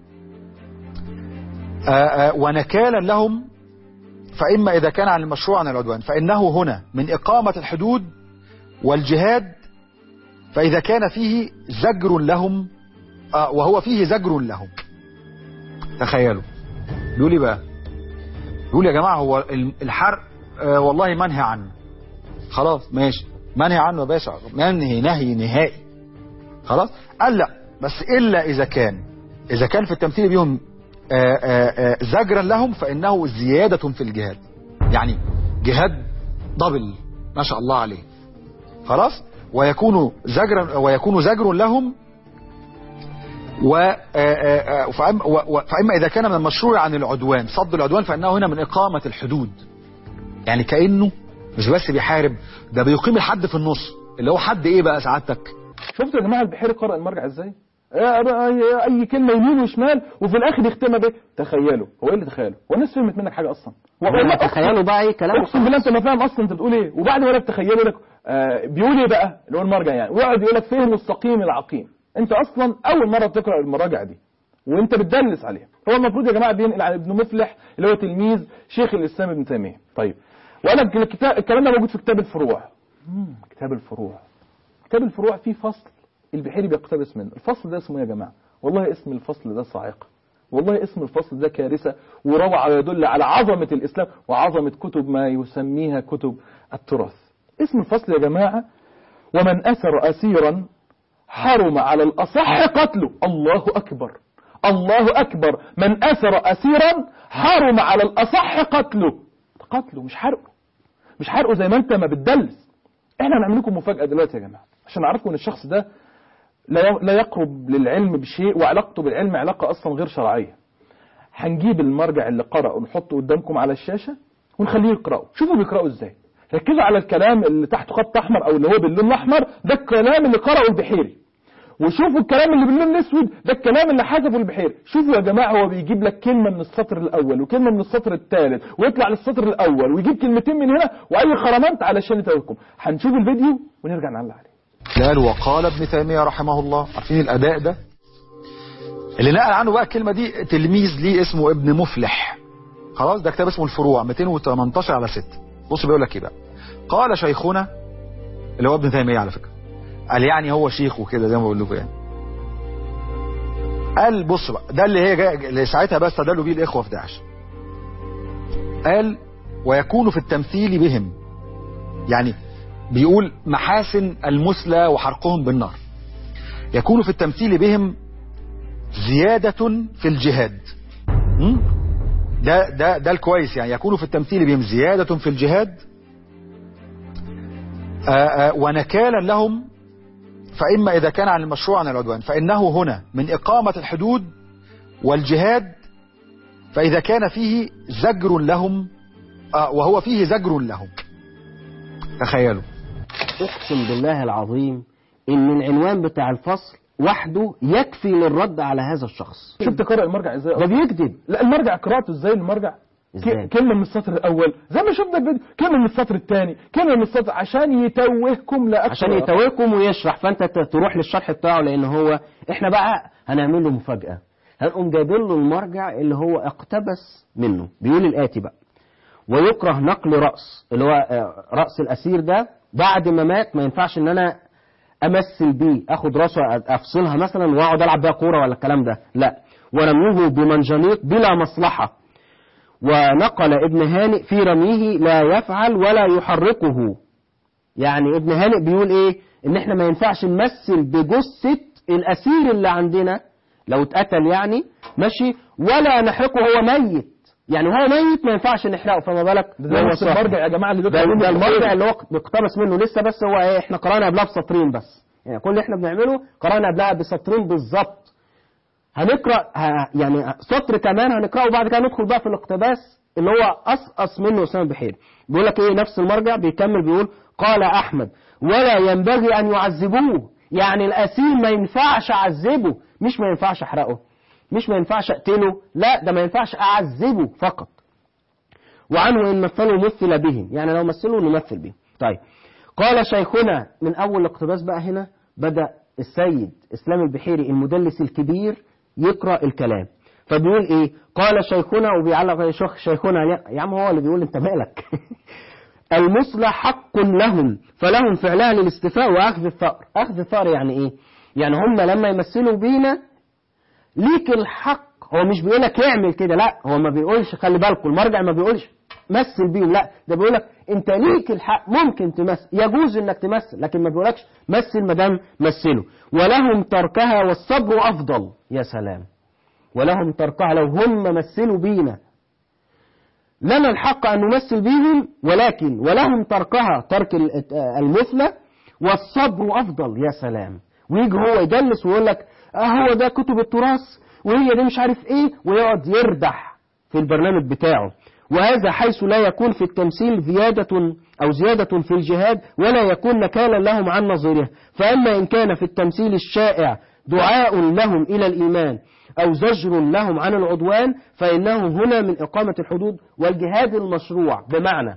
آآ آآ ونكالا لهم فإما إذا كان عن المشروع عن العدوان فإنه هنا من إقامة الحدود والجهاد فإذا كان فيه زجر لهم آه وهو فيه زجر لهم تخيلوا بيقول ايه بقى بيقول يا جماعة هو الحرق آه والله منهي عنه خلاص ماشي منهي عنه يا باشا منهي نهي نهائي خلاص قال لا بس إلا إذا كان إذا كان في التمثيل بيهم آآ آآ زجرا لهم فإنه زيادة في الجهاد يعني جهاد دبل ما شاء الله عليه خلاص ويكون زجرا ويكون زجر لهم و فإما إذا كان من المشروع عن العدوان صد العدوان فإنه هنا من إقامة الحدود يعني كأنه مش بس بيحارب ده بيقيم الحد في النص اللي هو حد إيه بقى سعادتك شفتوا يا جماعه البحيري قرأ المرجع ازاي اي أي كلمه يمين وشمال وفي الاخر يختمها بايه تخيلوا هو ايه اللي تخيلوا هو الناس فهمت منك حاجه اصلا والله تخيلوا بقى ايه كلام اقسم بالله انت ما فاهم اصلا انت بتقول ايه وبعد ما تخيلوا لك آه بيقول ايه بقى اللي هو المرجع يعني ويقعد يقول لك فهم السقيم العقيم انت اصلا اول مره تقرا المراجع دي وانت بتدلس عليها هو المفروض يا جماعه بينقل عن ابن مفلح اللي هو تلميذ شيخ الاسلام ابن تيميه طيب وقال لك الكتاب الكلام ده موجود في كتاب الفروع مم. كتاب الفروع كتاب الفروع فيه فصل البحيري بيقتبس منه الفصل ده اسمه ايه يا جماعه والله اسم الفصل ده صاعقه والله اسم الفصل ده كارثه وروعه ويدل على عظمه الاسلام وعظمه كتب ما يسميها كتب التراث اسم الفصل يا جماعه ومن اسر اسيرا حرم على الاصح قتله الله اكبر الله اكبر من اسر اسيرا حرم على الاصح قتله قتله مش حرقه مش حرقه زي ما انت ما بتدلس احنا هنعمل لكم مفاجاه دلوقتي يا جماعه عشان نعرفكم ان الشخص ده لا يقرب للعلم بشيء وعلاقته بالعلم علاقة أصلا غير شرعية هنجيب المرجع اللي قرأ ونحطه قدامكم على الشاشة ونخليه يقرأه شوفوا بيقرأوا ازاي ركزوا على الكلام اللي تحته خط أحمر أو اللي هو باللون الأحمر ده الكلام اللي قرأه البحيري وشوفوا الكلام اللي باللون الأسود ده الكلام اللي حذفه البحيري شوفوا يا جماعة هو بيجيب لك كلمة من السطر الأول وكلمة من السطر الثالث ويطلع للسطر الأول ويجيب كلمتين من هنا وأي خرمانت علشان يتوهكم هنشوف الفيديو ونرجع نعلق عليه قال وقال ابن تيمية رحمه الله عارفين الأداء ده اللي نقل عنه بقى الكلمة دي تلميذ ليه اسمه ابن مفلح خلاص ده كتاب اسمه الفروع 218 على 6 بص بيقول لك ايه بقى قال شيخنا اللي هو ابن تيمية على فكرة قال يعني هو شيخ وكده زي ما بقول لكم يعني قال بص بقى ده اللي هي جاي اللي ساعتها بس استدلوا بيه الاخوه في داعش قال ويكون في التمثيل بهم يعني بيقول محاسن المثلى وحرقهم بالنار يكون في التمثيل بهم زيادة في الجهاد م? ده ده ده الكويس يعني يكون في التمثيل بهم زيادة في الجهاد آآ آآ ونكالا لهم فإما إذا كان عن المشروع عن العدوان فإنه هنا من إقامة الحدود والجهاد فإذا كان فيه زجر لهم وهو فيه زجر لهم تخيلوا اقسم بالله العظيم ان العنوان بتاع الفصل وحده يكفي للرد على هذا الشخص شفت قرأ المرجع ازاي ده بيكذب لا المرجع قراءته ازاي المرجع ازاي؟ كلمة من السطر الأول زي ما شفنا الفيديو كلمة من السطر الثاني كلمة من السطر عشان يتوهكم لا أكثر عشان يتوهكم ويشرح فانت تروح للشرح بتاعه لان هو احنا بقى هنعمل له مفاجأة هنقوم جايبين له المرجع اللي هو اقتبس منه بيقول الآتي بقى ويكره نقل رأس اللي هو آه، رأس الأسير ده بعد ما مات ما ينفعش إن أنا أمثل بيه أخد رأسه أفصلها مثلا وأقعد ألعب بيها كورة ولا الكلام ده لا ورميه بمنجنيق بلا مصلحة ونقل ابن هانئ في رميه لا يفعل ولا يحركه يعني ابن هانئ بيقول ايه ان احنا ما ينفعش نمثل بجثة الاسير اللي عندنا لو اتقتل يعني ماشي ولا نحرقه هو ميت يعني هو ميت ما ينفعش نحرقه فما بالك ده وهو نفس صاحي. المرجع يا جماعه اللي ده, دول ده المرجع اللي هو مقتبس منه لسه بس هو ايه احنا قرانا قبلها بسطرين بس يعني كل اللي احنا بنعمله قرانا قبلها بسطرين بالظبط هنقرا ه- يعني سطر كمان هنقراه وبعد كده ندخل بقى في الاقتباس اللي هو أسقص منه أسامة بحير بيقول لك إيه نفس المرجع بيكمل بيقول قال أحمد ولا ينبغي أن يعذبوه يعني الأسير ما ينفعش أعذبه مش ما ينفعش أحرقه مش ما ينفعش أقتله لا ده ما ينفعش أعذبه فقط وعنه إن مثلوا مثل بهم يعني لو مثلوا نمثل بهم طيب قال شيخنا من أول الاقتباس بقى هنا بدأ السيد إسلام البحيري المدلس الكبير يقرأ الكلام فبيقول إيه قال شيخنا وبيعلق شيخ شيخنا يا- يا عم هو اللي بيقول أنت مالك المصلح حق لهم فلهم فعلها للاستفاء وأخذ الثأر أخذ الثأر يعني إيه يعني هم لما يمثلوا بينا ليك الحق هو مش بيقول لك اعمل كده لا هو ما بيقولش خلي بالكم المرجع ما بيقولش مثل بيهم لا ده بيقول لك انت ليك الحق ممكن تمثل يجوز انك تمثل لكن ما بيقولكش مثل ما دام مثله ولهم تركها والصبر افضل يا سلام ولهم تركها لو هم مثلوا بينا لنا الحق أن نمثل بهم ولكن ولهم تركها ترك ال- المثلى والصبر أفضل يا سلام ويجي هو يجلس ويقول لك آه هو ده كتب التراث وهي دي مش عارف ايه ويقعد يردح في البرنامج بتاعه وهذا حيث لا يكون في التمثيل زيادة أو زيادة في الجهاد ولا يكون نكالا لهم عن نظيره فأما إن كان في التمثيل الشائع دعاء لهم إلى الإيمان أو زجر لهم عن العدوان فإنه هنا من إقامة الحدود والجهاد المشروع بمعنى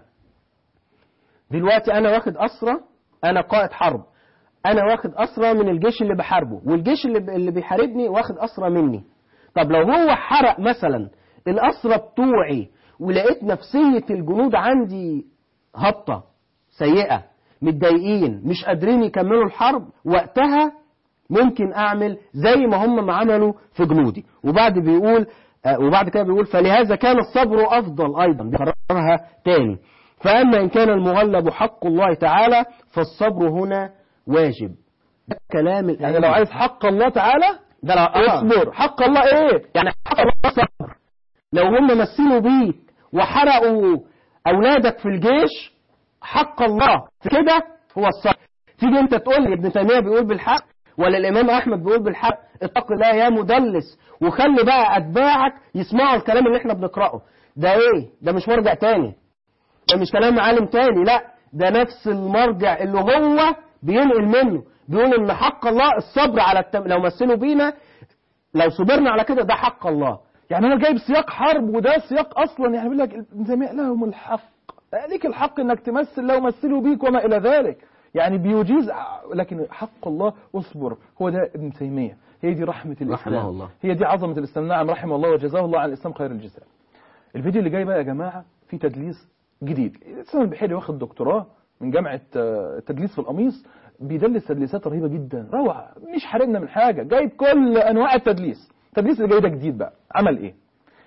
دلوقتي أنا واخد أسرة أنا قائد حرب أنا واخد أسرة من الجيش اللي بحاربه والجيش اللي, اللي بيحاربني واخد أسرة مني طب لو هو حرق مثلا الأسرة بتوعي ولقيت نفسية الجنود عندي هبطة سيئة متضايقين مش قادرين يكملوا الحرب وقتها ممكن أعمل زي ما هم ما عملوا في جنودي وبعد بيقول آه، وبعد كده بيقول فلهذا كان الصبر أفضل أيضا بيكررها تاني فأما إن كان المغلب حق الله تعالى فالصبر هنا واجب ده كلام يعني لو عايز حق الله تعالى ده لو آه. اصبر حق الله ايه يعني حق الله صبر لو هم مثلوا بيك وحرقوا أولادك في الجيش حق الله في كده هو الصبر تيجي انت تقول لي ابن تيمية بيقول بالحق ولا الإمام أحمد بيقول بالحق اتق الله يا مدلس وخلي بقى أتباعك يسمعوا الكلام اللي احنا بنقرأه ده ايه ده مش مرجع تاني ده مش كلام عالم تاني لا ده نفس المرجع اللي هو بينقل منه بيقول ان حق الله الصبر على التم... لو مثلوا بينا لو صبرنا على كده ده حق الله يعني انا جايب سياق حرب وده سياق اصلا يعني بيقول لك ابن تيميه لهم الحق ليك الحق انك تمثل لو مثلوا بيك وما الى ذلك يعني بيجيز لكن حق الله اصبر هو ده ابن تيميه هي دي رحمه الاسلام رحمه الله. هي دي عظمه الاسلام نعم رحمه الله وجزاه الله عن الاسلام خير الجزاء الفيديو اللي جاي بقى يا جماعه في تدليس جديد الاسلام البحيري واخد دكتوراه من جامعه آه، التدليس في القميص بيدلس تدليسات رهيبه جدا روعه مش حارمنا من حاجه جايب كل انواع التدليس التدليس اللي جاي ده جديد بقى عمل ايه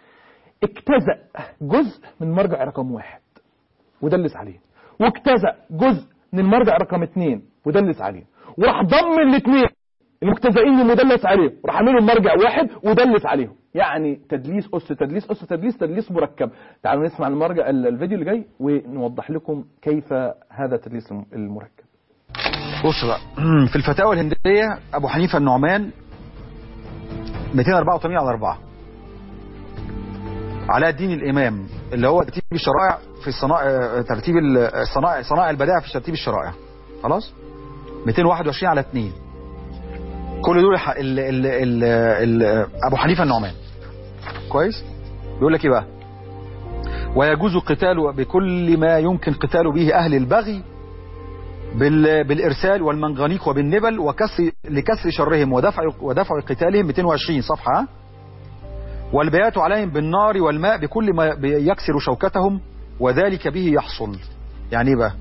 اجتزأ جزء من مرجع رقم واحد ودلس عليه واجتزأ جزء من المرجع رقم اثنين ودلس عليه وراح ضم الاثنين المجتزئين المدلس عليهم وراح عاملهم مرجع واحد ودلس عليهم يعني تدليس أس تدليس أس تدليس تدليس مركب تعالوا نسمع المرجع ال- الفيديو اللي جاي ونوضح لكم كيف هذا التدليس الم- المركب بص بقى في الفتاوى الهندية أبو حنيفة النعمان 284 على 4 علاء الدين الإمام اللي هو ترتيب الشرائع في الصنائع ترتيب الصنائع صنائع البدائع في ترتيب الشرائع خلاص 221 على 2 كل دول الح- ال ال ال ال أبو حنيفة النعمان كويس بيقول لك ايه بقى ويجوز قتال بكل ما يمكن قتال به أهل البغي بال... بالإرسال والمنغنيق وبالنبل وكسر لكسر شرهم ودفع ودفع قتالهم 220 صفحة ها؟ والبيات عليهم بالنار والماء بكل ما يكسر شوكتهم وذلك به يحصل يعني ايه بقى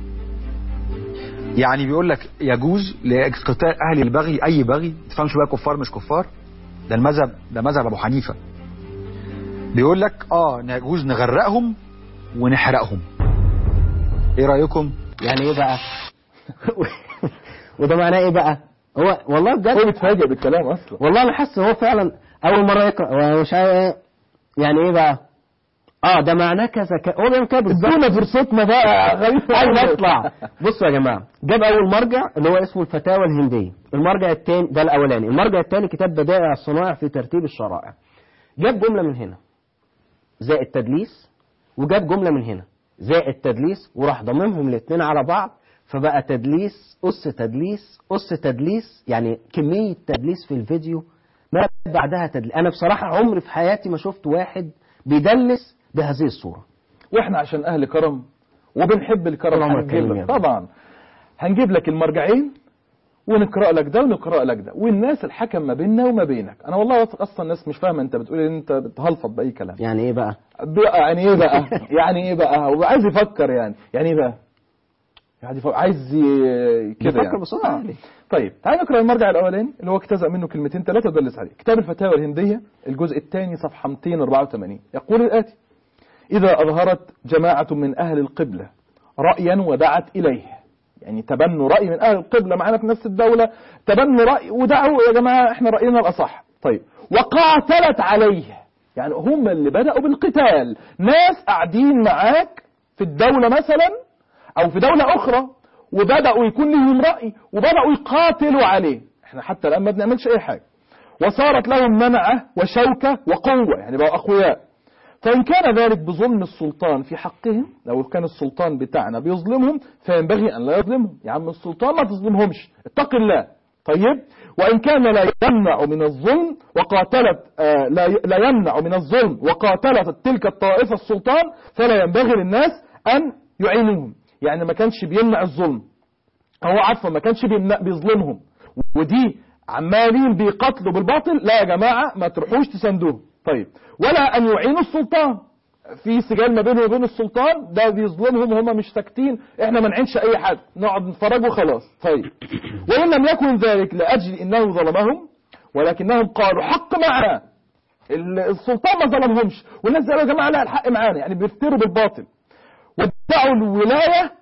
يعني بيقول لك يجوز لقتال اهل البغي اي بغي ما تفهمش بقى كفار مش كفار ده المذهب ده مذهب ابو حنيفه بيقول لك اه يجوز نغرقهم ونحرقهم ايه رايكم يعني ايه بقى وده معناه ايه بقى هو والله هو بجد بيتفاجئ بالكلام اصلا والله انا حاسس هو فعلا اول مره يقرا هو مش عارف إيه. يعني ايه بقى اه ده معناه كذا ك... هو بيعمل كده بالظبط ادونا فرصتنا بقى غريب عايز اطلع بصوا يا جماعه جاب اول مرجع اللي هو اسمه الفتاوى الهنديه المرجع الثاني ده الاولاني المرجع الثاني كتاب بدائع الصنائع في ترتيب الشرائع جاب جمله من هنا زائد تدليس وجاب جمله من هنا زائد تدليس وراح ضممهم الاثنين على بعض فبقى تدليس اس تدليس اس تدليس يعني كميه تدليس في الفيديو ما بعدها تدليس انا بصراحه عمري في حياتي ما شفت واحد بيدلس بهذه الصوره واحنا عشان اهل كرم وبنحب الكرم طول عمرك هنجيب كريم لك يا ابني. طبعا هنجيب لك المرجعين ونقرا لك ده ونقرا لك ده والناس الحكم ما بيننا وما بينك انا والله اصلا الناس مش فاهمه انت بتقول ان انت بتهلفط باي كلام يعني ايه بقى بقى يعني ايه بقى يعني ايه بقى هو عايز يفكر يعني يعني ايه بقى يعني يفكر عايز ي- كده بيفكر يعني. بصوت عالي. طيب تعال نقرا المرجع الاولاني اللي هو اجتزأ منه كلمتين ثلاثه دلس عليه كتاب الفتاوى الهنديه الجزء الثاني صفحه 284 يقول الاتي إذا أظهرت جماعة من أهل القبلة رأيا ودعت إليه يعني تبنوا رأي من أهل القبلة معانا في نفس الدولة تبنوا رأي ودعوا يا جماعة احنا رأينا الأصح طيب وقاتلت عليه يعني هم اللي بدأوا بالقتال ناس قاعدين معاك في الدولة مثلا أو في دولة أخرى وبدأوا يكون لهم رأي وبدأوا يقاتلوا عليه احنا حتى الآن ما بنعملش أي حاجة وصارت لهم منعة وشوكة وقوة يعني بقوا أقوياء فإن كان ذلك بظلم السلطان في حقهم لو كان السلطان بتاعنا بيظلمهم فينبغي أن لا يظلمهم يا عم السلطان ما تظلمهمش اتق الله طيب وإن كان لا يمنع من الظلم وقاتلت آه لا ي- لا يمنع من الظلم وقاتلت تلك الطائفة السلطان فلا ينبغي للناس أن يعينوهم يعني ما كانش بيمنع الظلم هو عفوا ما كانش بيمنع بيظلمهم ودي عمالين بيقتلوا بالباطل لا يا جماعة ما تروحوش تساندوهم طيب ولا أن يعينوا السلطان في سجال ما بينه وبين السلطان ده بيظلمهم هم مش ساكتين احنا ما نعينش اي حد نقعد نتفرج وخلاص طيب وان لم يكن ذلك لاجل انه ظلمهم ولكنهم قالوا حق معنا ال- السلطان ما ظلمهمش والناس قالوا يا جماعه لا الحق معانا يعني بيفتروا بالباطل وادعوا الولايه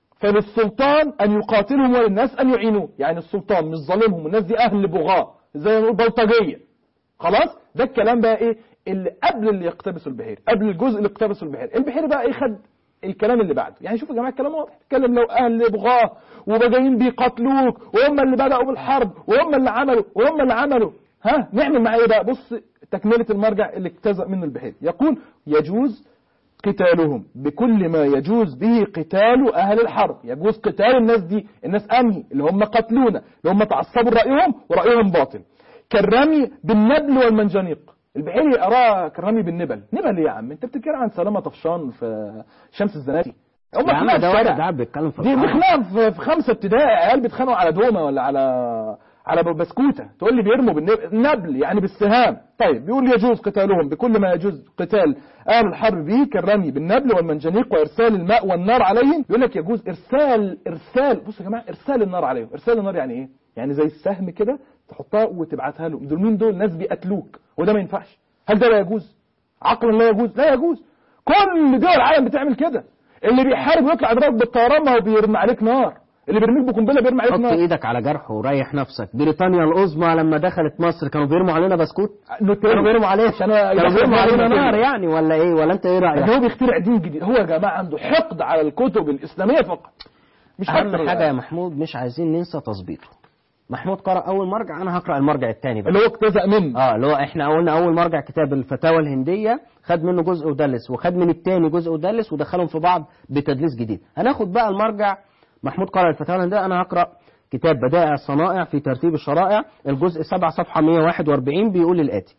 فللسلطان أن يقاتلهم وللناس أن يعينوه يعني السلطان مش ظالمهم الناس دي أهل بغاء زي ما نقول بلطجية خلاص ده الكلام بقى إيه اللي قبل اللي يقتبسوا البحيري قبل الجزء اللي اقتبسوا البحيري البحيري بقى إيه خد الكلام اللي بعده يعني شوفوا يا جماعه الكلام واضح اتكلم لو اهل بغاه وجايين بيقاتلوك وهم اللي بداوا بالحرب وهم اللي عملوا وهم اللي عملوا ها نعمل معاه ايه بقى بص تكمله المرجع اللي اجتزأ منه البحيري يقول يجوز قتالهم بكل ما يجوز به قتال أهل الحرب يجوز قتال الناس دي الناس أنهي اللي هم قتلونا اللي هم تعصبوا رأيهم ورأيهم باطل كالرمي بالنبل والمنجنيق البحيري أراه كالرمي بالنبل نبل إيه يا عم انت بتتكلم عن سلامة طفشان في شمس الزناتي هم يا عم خناقة ده في واحد الشارع. قاعد بيتكلم في دي القاعة. بخناقة في في خمسة ابتدائي عيال بيتخانقوا على دومة ولا على على بسكوتة تقول لي بيرموا بالنبل يعني بالسهام طيب بيقول يجوز قتالهم بكل ما يجوز قتال أهل الحرب به كالرمي بالنبل والمنجنيق وإرسال الماء والنار عليهم يقول لك يجوز إرسال إرسال بصوا يا جماعة إرسال النار عليهم إرسال النار يعني إيه؟ يعني زي السهم كده تحطها وتبعتها لهم دول مين دول ناس بيقتلوك وده ما ينفعش هل ده لا يجوز عقلا لا يجوز لا يجوز كل دول العالم بتعمل كده اللي بيحارب ويطلع يضربك بالطيران ما هو بيرمي عليك نار اللي بيرميك بقنبله بيرمي عليك حط نار ايدك على جرحه وريح نفسك بريطانيا العظمى لما دخلت مصر كانوا بيرموا علينا بسكوت كانوا بيرموا عليه عشان كانوا بيرموا علينا نار يعني يعني ولا ايه ولا انت ايه ده رايك هو بيخترع دين جديد هو يا جماعه عنده حقد على الكتب الاسلاميه فقط مش اهم أكتر حاجه يا يعني. محمود مش عايزين ننسى تظبيطه محمود قرأ اول مرجع انا هقرأ المرجع الثاني بقى اللي هو اجتزأ منه اه اللي هو احنا قلنا اول مرجع كتاب الفتاوى الهنديه خد منه جزء ودلس وخد من الثاني جزء ودلس ودخلهم في بعض بتدليس جديد هناخد بقى المرجع محمود قرأ الفتاوى الهنديه انا هقرأ كتاب بدائع الصنائع في ترتيب الشرائع الجزء 7 صفحه 141 بيقول الاتي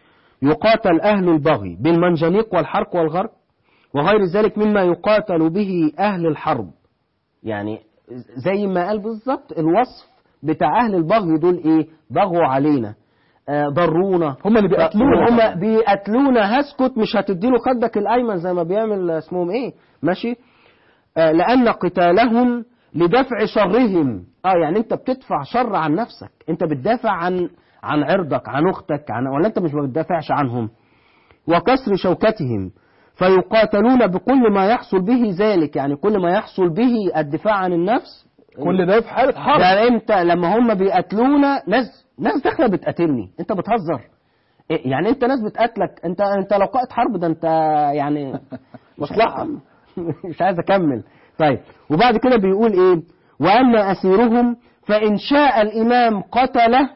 يقاتل اهل البغي بالمنجنيق والحرق والغرق وغير ذلك مما يقاتل به اهل الحرب يعني زي ما قال بالظبط الوصف بتاع اهل البغي دول ايه بغوا علينا آه، ضرونا هم اللي بيقتلونا. هم بيقتلونا هسكت مش هتديله خدك الايمن زي ما بيعمل اسمهم ايه ماشي آه، لان قتالهم لدفع شرهم اه يعني انت بتدفع شر عن نفسك انت بتدافع عن عن عرضك عن اختك عن ولا انت مش بتدافعش عنهم وكسر شوكتهم فيقاتلون بكل ما يحصل به ذلك يعني كل ما يحصل به الدفاع عن النفس كل ده في حاله حرب ده انت لما هم بيقتلونا ناس ناس داخله بتقاتلني انت بتهزر إيه، يعني انت ناس بتقاتلك انت انت لو قائد حرب ده انت يعني مصلحة. مش عايز اكمل طيب وبعد كده بيقول ايه واما اسيرهم فان شاء الامام قتله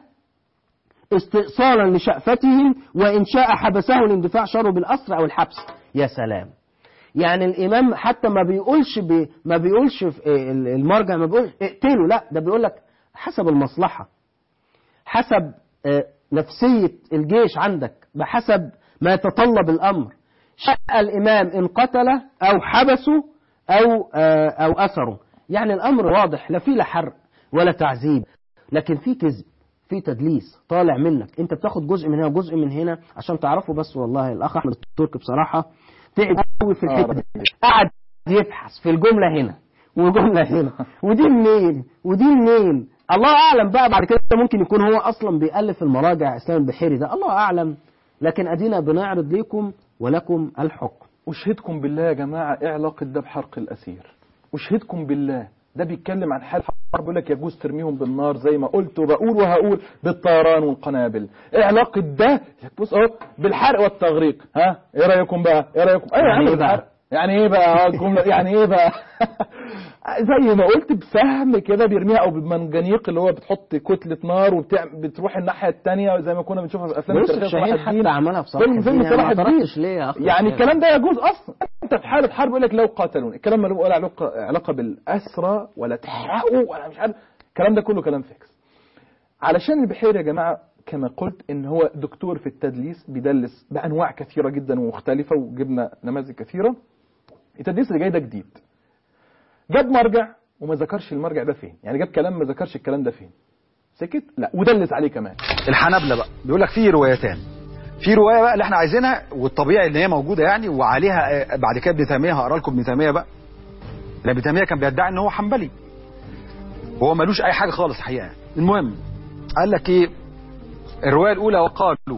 استئصالا لشأفتهم وإن شاء حبسه لاندفاع شره بالأسر أو الحبس يا سلام يعني الإمام حتى ما بيقولش ب... ما بيقولش في إيه ال- المرجع ما بيقولش اقتله لا ده بيقول لك حسب المصلحة حسب آه، نفسية الجيش عندك بحسب ما يتطلب الأمر شاء الإمام إن قتله أو حبسه أو آه، أو أسره يعني الأمر واضح لا فيه لا حرق ولا تعذيب لكن في كذب في تدليس طالع منك انت بتاخد جزء من هنا وجزء من هنا عشان تعرفوا بس والله الاخ احمد التركي بصراحه تعب قوي في الحته دي قعد يبحث في الجمله هنا وجمله هنا ودي منين ودي منين الله اعلم بقى بعد كده ممكن يكون هو اصلا بيالف المراجع اسلام البحيري ده الله اعلم لكن ادينا بنعرض ليكم ولكم الحكم أشهدكم بالله يا جماعة إيه علاقة ده بحرق الأسير أشهدكم بالله ده بيتكلم عن حال حرب يقول لك يجوز ترميهم بالنار زي ما قلت وبقول وهقول بالطيران والقنابل ايه علاقة ده بص اهو بالحرق والتغريق ها ايه رأيكم بقى ايه رأيكم ايه يا يعني عم إيه بقى؟ بالحرق يعني ايه بقى الجملة يعني ايه بقى زي ما قلت بسهم كده بيرميها او بمنجنيق اللي هو بتحط كتلة نار وبتروح الناحية التانية زي ما كنا بنشوفها في افلام يوسف التاريخية شاهين صلاح الدين. حتى عملها في صلاح فيلم فيلم الدين، صلاح يعني ما الدين اعترضتش ليه يا أخ يعني هشام؟ الكلام ده يجوز اصلا انت في حاله حرب يقول لك لو قاتلون الكلام ما له ولا علاقه علاقه بالاسرى ولا تحرقوا ولا مش عارف الكلام ده كله كلام فيكس علشان البحيري يا جماعه كما قلت ان هو دكتور في التدليس بيدلس بانواع كثيره جدا ومختلفه وجبنا نماذج كثيره التدليس اللي جاي ده جديد جاب مرجع وما ذكرش المرجع ده فين يعني جاب كلام ما ذكرش الكلام ده فين سكت لا ودلس عليه كمان الحنابلة بقى بيقول لك في روايتان في روايه بقى اللي احنا عايزينها والطبيعي ان هي موجوده يعني وعليها آه، بعد كده ابن تيميه هقرا لكم ابن تيميه بقى لأن ابن تيميه كان بيدعي ان هو حنبلي وهو ملوش اي حاجه خالص الحقيقه المهم قال لك ايه الروايه الاولى وقالوا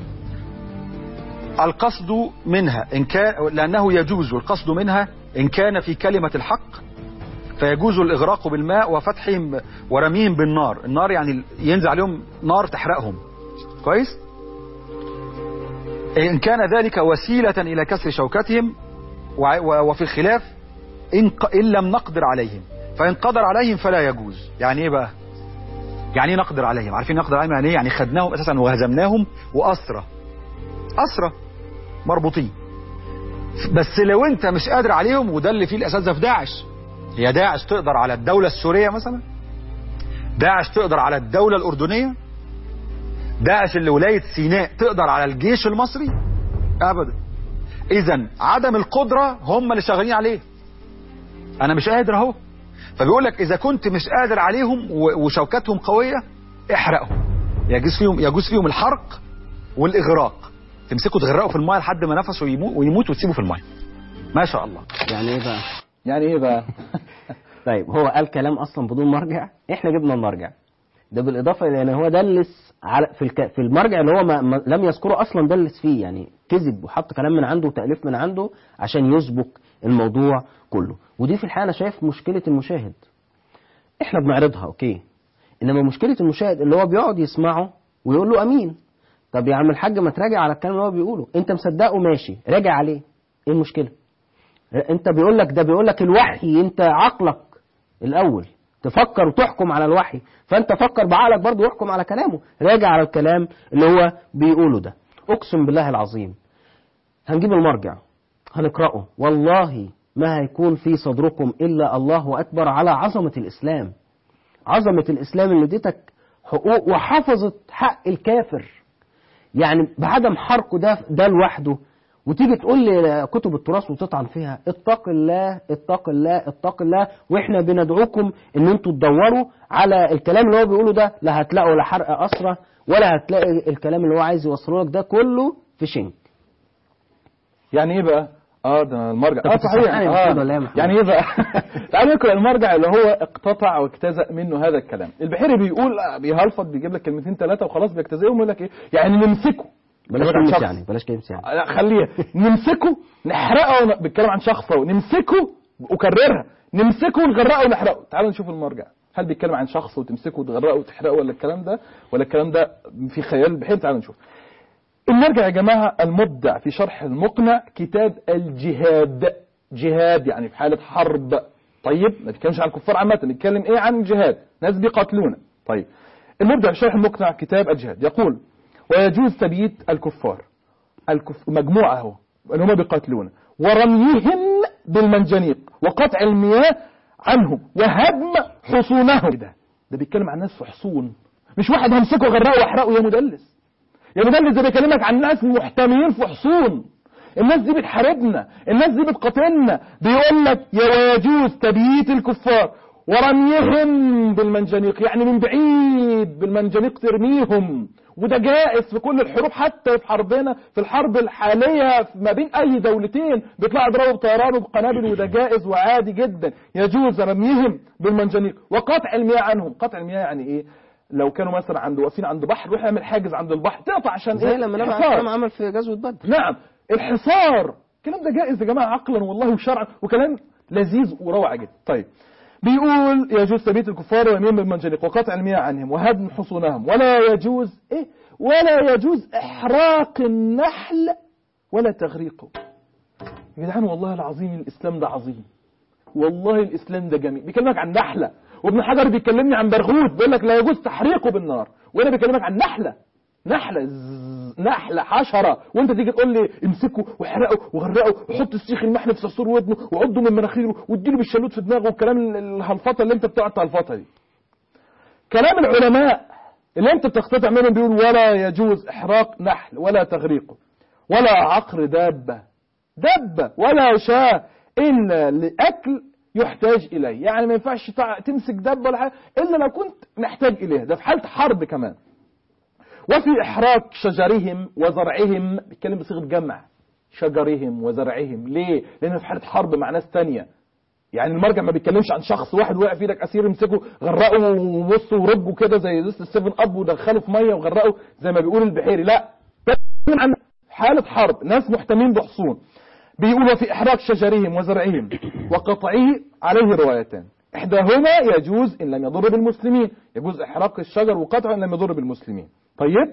القصد منها ان كان لانه يجوز القصد منها ان كان في كلمه الحق فيجوز الاغراق بالماء وفتحهم ورميهم بالنار النار يعني ينزل عليهم نار تحرقهم كويس إن كان ذلك وسيلة إلى كسر شوكتهم وع- و- وفي الخلاف إن, ق- إن لم نقدر عليهم فإن قدر عليهم فلا يجوز يعني إيه بقى يعني إيه نقدر عليهم عارفين نقدر عليهم يعني إيه يعني خدناهم أساسا وهزمناهم وأسرى أسرى مربوطين بس لو أنت مش قادر عليهم وده اللي فيه الأساتذة في داعش هي داعش تقدر على الدولة السورية مثلا داعش تقدر على الدولة الأردنية داعش اللي ولاية سيناء تقدر على الجيش المصري ابدا اذا عدم القدرة هم اللي شغالين عليه انا مش قادر اهو فبيقول لك اذا كنت مش قادر عليهم و- وشوكتهم قوية احرقهم يجوز فيهم يجوز فيهم الحرق والاغراق تمسكوا تغرقوا في الماء لحد ما نفسه يموت ويموت وتسيبه في الماء ما شاء الله يعني ايه بقى يعني ايه بقى طيب هو قال كلام اصلا بدون مرجع احنا جبنا المرجع ده بالاضافه الى ان هو دلس على في الك... في المرجع اللي هو ما... ما... لم يذكره اصلا دلس فيه يعني كذب وحط كلام من عنده وتاليف من عنده عشان يسبق الموضوع كله ودي في الحقيقه انا شايف مشكله المشاهد احنا بنعرضها اوكي انما مشكله المشاهد اللي هو بيقعد يسمعه ويقول له امين طب يا عم الحاج ما تراجع على الكلام اللي هو بيقوله انت مصدقه ماشي راجع عليه ايه المشكله انت بيقول لك ده بيقول لك الوحي انت عقلك الاول تفكر وتحكم على الوحي فانت فكر بعقلك برضه واحكم على كلامه راجع على الكلام اللي هو بيقوله ده اقسم بالله العظيم هنجيب المرجع هنقراه والله ما هيكون في صدركم الا الله اكبر على عظمه الاسلام عظمه الاسلام اللي اديتك حقوق وحفظت حق الكافر يعني بعدم حرقه ده ده لوحده وتيجي تقول لي كتب التراث وتطعن فيها اتق الله اتق الله اتق الله واحنا بندعوكم ان انتوا تدوروا على الكلام اللي هو بيقوله ده لا هتلاقوا لا حرق اسرى ولا هتلاقي الكلام اللي هو عايز يوصله لك ده كله في شنك يعني ايه بقى اه ده المرجع اه طب صحيح تسمعني يا محمود ولا إيه يا اه محمود؟ يعني ايه بقى تعالوا نقرا المرجع اللي هو اقتطع واجتزأ منه هذا الكلام البحيري بيقول آه، بيهلفط بيجيب لك كلمتين ثلاثه وخلاص بيجتزئهم ويقول لك ايه يعني نمسكه بلاش بيتكلم عن كلمة شخص. يعني بلاش كلمة يعني لا خليها نمسكه نحرقه ون- بيتكلم عن شخص اهو نمسكه وكررها نمسكه ونغرقه ونحرقه تعالوا نشوف المرجع هل بيتكلم عن شخص وتمسكه وتغرقه وتحرقه ولا الكلام ده ولا الكلام ده في خيال البحير تعالوا نشوف المرجع يا جماعة المبدع في شرح المقنع كتاب الجهاد جهاد يعني في حالة حرب طيب ما بيتكلمش عن الكفار عامة بيتكلم ايه عن الجهاد ناس بيقاتلونا طيب المبدع في شرح المقنع كتاب الجهاد يقول ويجوز تبييت الكفار الكف... مجموعة اهو اللي هم بيقاتلونا ورميهم بالمنجنيق وقطع المياه عنهم وهدم حصونهم ده ده بيتكلم عن ناس في حصون مش واحد همسكه غرقه واحرقه يا مدلس يا مدلس ده بيكلمك عن ناس محتميين في حصون الناس دي بتحاربنا الناس دي بتقاتلنا بيقول لك يا ويجوز تبييت الكفار ورميهم بالمنجنيق يعني من بعيد بالمنجنيق ترميهم وده جائز في كل الحروب حتى في حربنا في الحرب الحالية ما بين أي دولتين بيطلعوا يضربوا بطيران وبقنابل وده جائز وعادي جدا يجوز رميهم بالمنجنيق وقطع المياه عنهم قطع المياه يعني إيه لو كانوا مثلا عند واقفين عند بحر روح يعمل حاجز عند البحر تقطع عشان زي ايه لما النبي عليه حصار. السلام عمل في غزوة بدر نعم الحصار الكلام ده جائز يا جماعة عقلا والله وشرعا وكلام لذيذ وروعة جدا طيب بيقول يجوز تبيت الكفار ويمين بالمنجنيق وقطع المياه عنهم وهدم حصونهم ولا يجوز ايه ولا يجوز احراق النحل ولا تغريقه يا جدعان والله العظيم الاسلام ده عظيم والله الاسلام ده جميل بيكلمك عن نحله وابن حجر بيكلمني عن برغوث بيقول لك لا يجوز تحريقه بالنار وانا بيكلمك عن نحله نحله زز- نحله حشره وانت تيجي تقول لي امسكه واحرقه وغرقه وحط السيخ المحن في صرصور ودنه وعضه من مناخيره واديله بالشلوت في دماغه والكلام الهلفطه اللي انت بتقعد تهلفطها دي كلام العلماء اللي انت بتقتطع منهم بيقول ولا يجوز احراق نحل ولا تغريقه ولا عقر دابه دبة ولا شاة إلا لأكل يحتاج إليه يعني ما ينفعش تع- تمسك دبة ولا حاجة إلا لو كنت محتاج إليها ده في حالة حرب كمان وفي إحراق شجرهم وزرعهم بيتكلم بصيغة جمع شجرهم وزرعهم ليه؟ لأن في حالة حرب مع ناس تانية يعني المرجع ما بيتكلمش عن شخص واحد وقع في ايدك اسير امسكه غرقه وبص ورجه كده زي ازازه السيفن اب ودخله في ميه وغرقه زي ما بيقول البحيري لا بيتكلم عن حاله حرب ناس محتمين بحصون بيقولوا في إحراق شجرهم وزرعهم وقطعه عليه روايتان إحداهما يجوز إن لم يضر بالمسلمين يجوز إحراق الشجر وقطعه إن لم يضر بالمسلمين طيب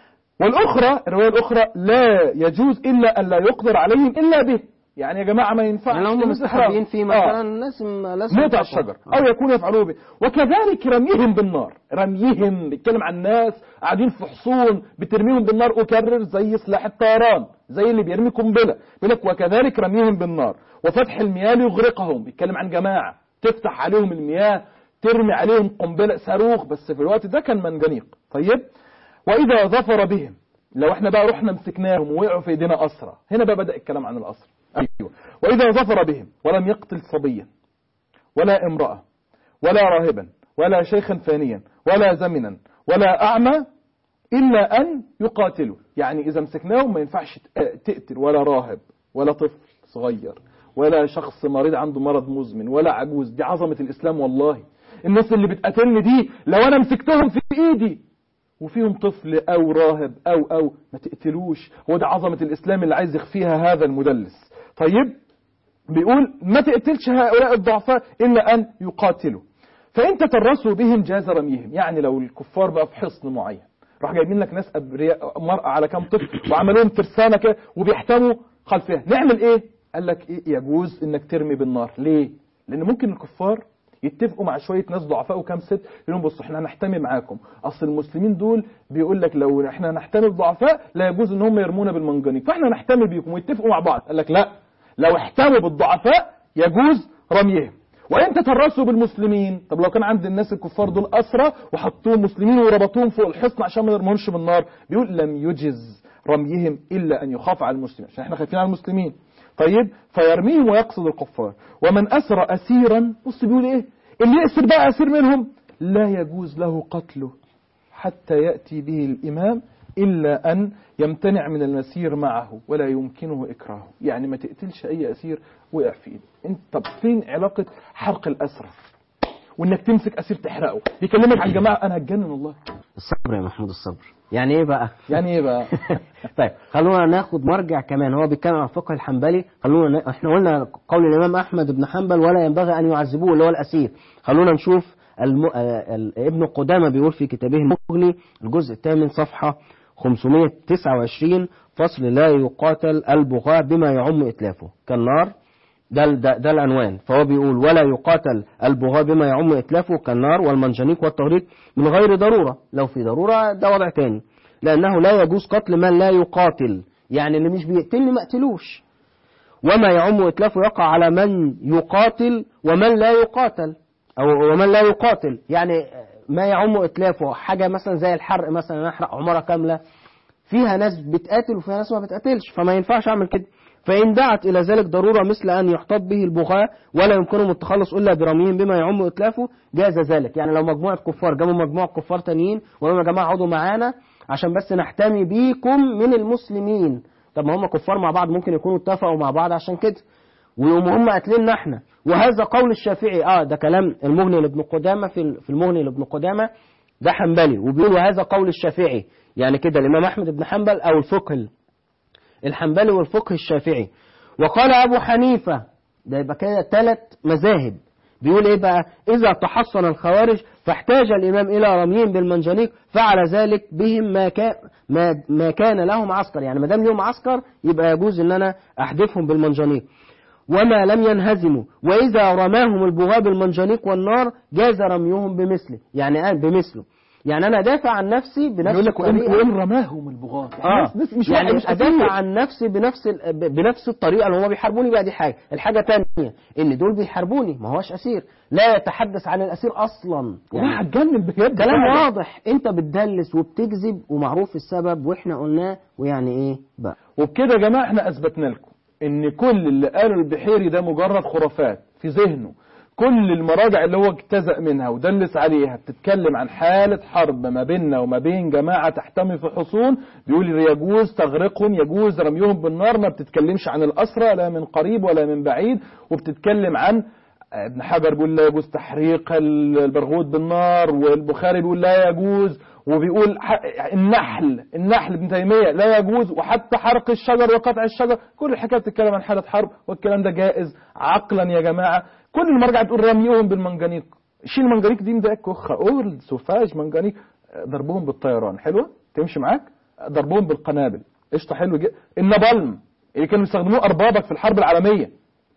والأخرى الرواية الأخرى لا يجوز إلا أن لا يقدر عليهم إلا به يعني يا جماعة ما ينفعش يعني هم تمسك مستخبيين فيه آه. مثلا لازم لازم موت على تقوى. الشجر او يكون يفعلوه به وكذلك رميهم بالنار رميهم بيتكلم عن ناس قاعدين في حصون بترميهم بالنار اكرر زي سلاح الطيران زي اللي بيرمي قنبله بيقول لك وكذلك رميهم بالنار وفتح المياه ليغرقهم بيتكلم عن جماعه تفتح عليهم المياه ترمي عليهم قنبله صاروخ بس في الوقت ده كان منجنيق طيب واذا ظفر بهم لو احنا بقى رحنا مسكناهم ووقعوا في ايدينا اسرى هنا بقى بدا الكلام عن الاسرى ايوه واذا ظفر بهم ولم يقتل صبيا ولا امرأة ولا راهبا ولا شيخا فانيا ولا زمنا ولا أعمى إلا أن يقاتلوا يعني إذا مسكناهم ما ينفعش ت- تقتل ولا راهب ولا طفل صغير ولا شخص مريض عنده مرض مزمن ولا عجوز دي عظمة الإسلام والله الناس اللي بتقاتلني دي لو أنا مسكتهم في إيدي وفيهم طفل أو راهب أو أو ما تقتلوش هو ده عظمة الإسلام اللي عايز يخفيها هذا المدلس طيب بيقول ما تقتلش هؤلاء الضعفاء إلا أن يقاتلوا فإن تترسوا بهم جاز رميهم يعني لو الكفار بقى في حصن معين راح جايبين لك ناس أبرياء مرأة على كام طفل وعملوهم ترسانة كده وبيحتموا خلفها نعمل إيه قال لك إيه يجوز إنك ترمي بالنار ليه لأن ممكن الكفار يتفقوا مع شويه ناس ضعفاء وكام ست يقول لهم بصوا احنا هنحتمي معاكم اصل المسلمين دول بيقول لك لو احنا هنحتمي بضعفاء لا يجوز ان هم يرمونا بالمنجنيق فاحنا نحتمي بيكم ويتفقوا مع بعض قال لك لا لو احتموا بالضعفاء يجوز رميهم وان تترسوا بالمسلمين طب لو كان عند الناس الكفار دول اسرى وحطوهم مسلمين وربطوهم فوق الحصن عشان ما يرموهمش بالنار بيقول لم يجز رميهم الا ان يخاف على المسلمين عشان احنا خايفين على المسلمين طيب فيرميهم ويقصد الكفار ومن اسر اسيرا بص بيقول ايه اللي يأسر بقى اسير منهم لا يجوز له قتله حتى يأتي به الإمام إلا أن يمتنع من المسير معه ولا يمكنه إكراهه يعني ما تقتلش أي أسير وقع في إيده انت طب فين علاقة حرق الأسرى وإنك تمسك أسير تحرقه يكلمك عن جماعة أنا هتجنن والله الصبر يا محمود الصبر يعني ايه بقى يعني إيه بقى طيب خلونا ناخد مرجع كمان هو بيتكلم عن الفقه الحنبلي خلونا ن... احنا قلنا قول الامام احمد بن حنبل ولا ينبغي ان يعذبوه اللي هو الاسير خلونا نشوف الم... آه، ال... ابن قدامه بيقول في كتابه المغني الجزء الثامن صفحه 529 فصل لا يقاتل البغاة بما يعم اتلافه كالنار ده, ده, ده العنوان فهو بيقول ولا يقاتل البغاة بما يعم اتلافه كالنار والمنجنيق والتغريق من غير ضرورة لو في ضرورة ده وضع تاني لأنه لا يجوز قتل من لا يقاتل يعني اللي مش بيقتلني ما اقتلوش وما يعم إتلافه يقع على من يقاتل ومن لا يقاتل أو ومن لا يقاتل يعني ما يعم إتلافه حاجة مثلا زي الحرق مثلا نحرق عمارة كاملة فيها ناس بتقاتل وفيها ناس ما بتقاتلش فما ينفعش أعمل كده فإن دعت إلى ذلك ضرورة مثل أن يحتط به البغاة ولا يمكنهم التخلص إلا برميهم بما يعم إتلافه جاز ذلك يعني لو مجموعة كفار جابوا مجموعة كفار تانيين وقالوا يا جماعة اقعدوا معانا عشان بس نحتمي بيكم من المسلمين طب ما هم كفار مع بعض ممكن يكونوا اتفقوا مع بعض عشان كده ويقوموا هم قاتليننا احنا وهذا قول الشافعي اه ده كلام المغني لابن قدامه في في المغني لابن قدامه ده حنبلي وبيقول وهذا قول الشافعي يعني كده الامام احمد بن حنبل او الفقه الحنبلي والفقه الشافعي وقال ابو حنيفه ده يبقى كده ثلاث مذاهب بيقول ايه بقى اذا تحصن الخوارج فاحتاج الامام الى رميهم بالمنجنيق فعل ذلك بهم ما كان ما, ما كان لهم عسكر يعني ما دام لهم عسكر يبقى يجوز ان انا احدفهم بالمنجنيق وما لم ينهزموا واذا رماهم البغاة بالمنجنيق والنار جاز رميهم بمثله يعني قال بمثله يعني انا ادافع عن نفسي بنفس يقول لك وإن, الطريقه وإن رماهم البغاة اه ناس- ناس مش يعني واحد مش ادافع أسير. عن نفسي بنفس ال- ب- بنفس الطريقه اللي هم بيحاربوني بقى دي حاجه الحاجه تانية ان دول بيحاربوني ما هوش اسير لا يتحدث عن الاسير اصلا والله هتجنن بجد كلام فعلا. واضح انت بتدلس وبتكذب ومعروف السبب واحنا قلناه ويعني ايه بقى وبكده يا جماعة احنا اثبتنا لكم ان كل اللي قاله البحيري ده مجرد خرافات في ذهنه كل المراجع اللي هو اجتزأ منها ودلس عليها بتتكلم عن حالة حرب ما بيننا وما بين جماعة تحتمي في حصون بيقول يجوز تغرقهم يجوز رميهم بالنار ما بتتكلمش عن الأسرى لا من قريب ولا من بعيد وبتتكلم عن ابن حجر بيقول لا يجوز تحريق البرغوث بالنار والبخاري بيقول لا يجوز وبيقول ح- النحل النحل ابن تيمية لا يجوز وحتى حرق الشجر وقطع الشجر كل الحكاية بتتكلم عن حالة حرب والكلام ده جائز عقلا يا جماعة كل المرجع تقول رميهم بالمنجنيق شيل المنجنيق دي مضايقك كخة قول سوفاج منجنيق ضربهم بالطيران حلوة تمشي معاك ضربهم بالقنابل قشطة حلو جدا النبلم اللي كانوا بيستخدموه أربابك في الحرب العالمية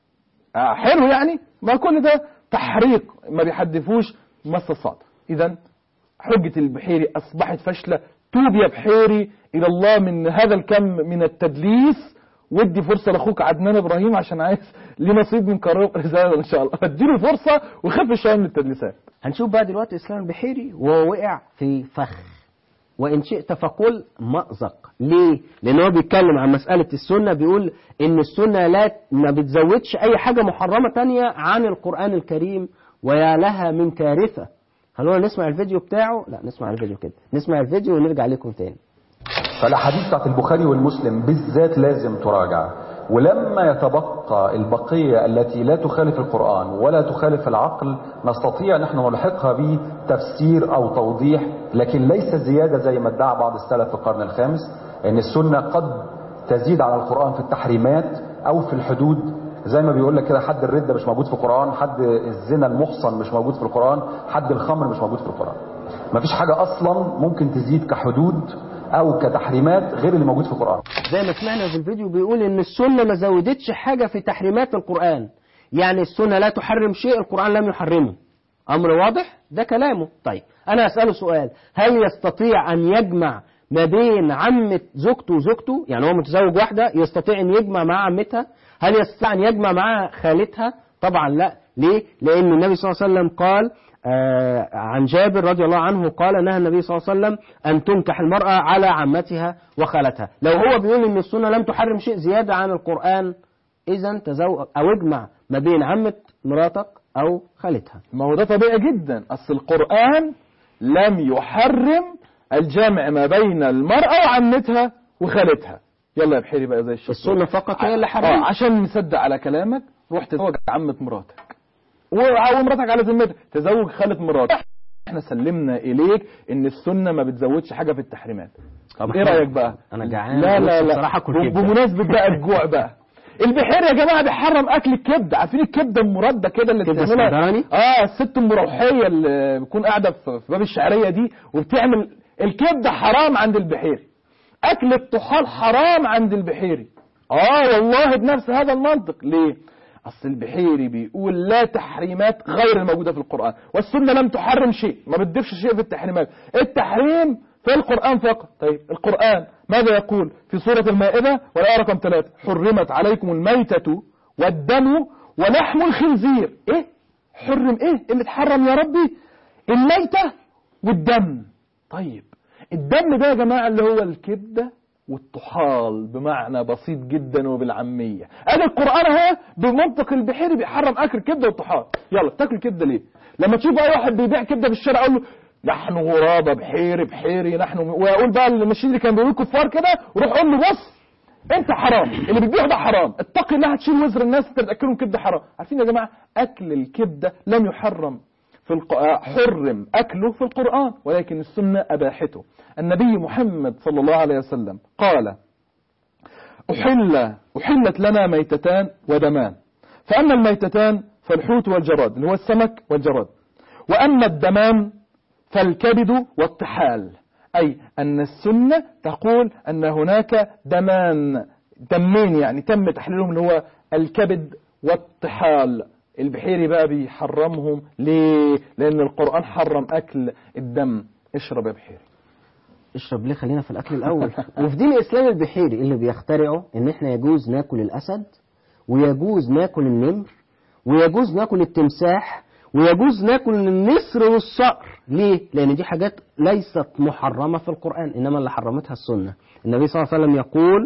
آه حلو يعني ما كل ده تحريق ما بيحدفوش مس الصعد اذا حجة البحيري اصبحت فاشلة توب يا بحيري الى الله من هذا الكم من التدليس ودي فرصة لاخوك عدنان ابراهيم عشان عايز ليه نصيب من قرار رسالة ان شاء الله اديله فرصة وخف شوية من التدليسات هنشوف بقى دلوقتي اسلام البحيري وهو وقع في فخ وان شئت فقل مأزق ليه لان هو بيتكلم عن مسألة السنة بيقول ان السنة لا ما بتزودش اي حاجة محرمة تانية عن القرآن الكريم ويا لها من كارثة خلونا نسمع الفيديو بتاعه لا نسمع الفيديو كده نسمع الفيديو ونرجع لكم تاني فالاحاديث بتاعت البخاري والمسلم بالذات لازم تراجع ولما يتبقى البقية التي لا تخالف القرآن ولا تخالف العقل نستطيع نحن نلحقها بتفسير أو توضيح لكن ليس زيادة زي ما ادعى بعض السلف في القرن الخامس أن السنة قد تزيد على القرآن في التحريمات أو في الحدود زي ما بيقول لك كده حد الردة مش موجود في القرآن حد الزنا المحصن مش موجود في القرآن حد الخمر مش موجود في القرآن مفيش حاجة أصلا ممكن تزيد كحدود أو كتحريمات غير اللي موجود في القرآن زي ما سمعنا في الفيديو بيقول ان السنة ما زودتش حاجة في تحريمات القرآن يعني السنة لا تحرم شيء القرآن لم يحرمه امر واضح ده كلامه طيب انا اسأله سؤال هل يستطيع ان يجمع ما بين عمة زوجته وزوجته يعني هو متزوج واحدة يستطيع ان يجمع مع عمتها هل يستطيع ان يجمع مع خالتها طبعا لا ليه لان النبي صلى الله عليه وسلم قال آه عن جابر رضي الله عنه قال نهى النبي صلى الله عليه وسلم أن تنكح المرأة على عمتها وخالتها لو هو بيقول إن السنة لم تحرم شيء زيادة عن القرآن إذا تزوج أو اجمع ما بين عمة مراتك أو خالتها ما هو ده طبيعي جدا اصل القرآن لم يحرم الجامع ما بين المرأة وعمتها وخالتها يلا يا بحيري بقى زي الشيخ السنة فقط هي اللي آه حرمت عشان نصدق على كلامك روح تزوج عمة مراتك و- ومراتك على ذمتك تزوج خالة مراتك احنا سلمنا اليك ان السنة ما بتزودش حاجة في التحريمات طب ايه إحنا- رايك بقى أنا جعان لا لا نفسي لا بصراحة آكل كبدة. بمناسبة بقى الجوع بقى البحير يا جماعة بيحرم اكل الكبدة عارفين الكبدة المردة كده اللي كبدة بتعملها اسكندراني؟ اه الست ام روحية اللي بتكون قاعدة في في باب الشعرية دي وبتعمل الكبدة حرام عند البحيري اكل الطحال حرام عند البحيري اه والله بنفس هذا المنطق ليه اصل البحيري بيقول لا تحريمات غير الموجوده في القران والسنه لم تحرم شيء ما بتضيفش شيء في التحريمات التحريم في القران فقط طيب القران ماذا يقول في سوره المائده والايه رقم ثلاثة حرمت عليكم الميته والدم ولحم الخنزير ايه حرم ايه اللي اتحرم يا ربي الميته والدم طيب الدم ده يا جماعة اللي هو الكبدة والطحال بمعنى بسيط جدا وبالعامية ادي القرآن اهو بمنطق البحيري بيحرم اكل الكبدة والطحال يلا تاكل كبدة ليه لما تشوف اي واحد بيبيع كبدة في الشارع اقول له نحن غرابة بحيري بحيري نحن ويقول بقى المشين اللي كان بيقول كفار كده وروح قول له بص انت حرام اللي بتبيعه ده حرام اتقي الله هتشيل وزر الناس انت بتاكلهم كبده حرام عارفين يا جماعه اكل الكبده لم يحرم في الق... حرم أكله في القرآن ولكن السنة أباحته النبي محمد صلى الله عليه وسلم قال أحل أحلت لنا ميتتان ودمان فأما الميتتان فالحوت والجراد اللي هو السمك والجراد وأما الدمان فالكبد والطحال أي أن السنة تقول أن هناك دمان دمين يعني تم تحليلهم اللي هو الكبد والطحال البحيري بقى بيحرمهم ليه لأن القرآن حرم أكل الدم اشرب يا بحيري اشرب ليه خلينا في الاكل الاول وفي دين الاسلام البحيري اللي بيخترعه ان احنا يجوز ناكل الاسد ويجوز ناكل النمر ويجوز ناكل التمساح ويجوز ناكل النسر والصقر ليه لان دي حاجات ليست محرمه في القران انما اللي حرمتها السنه النبي صلى الله عليه وسلم يقول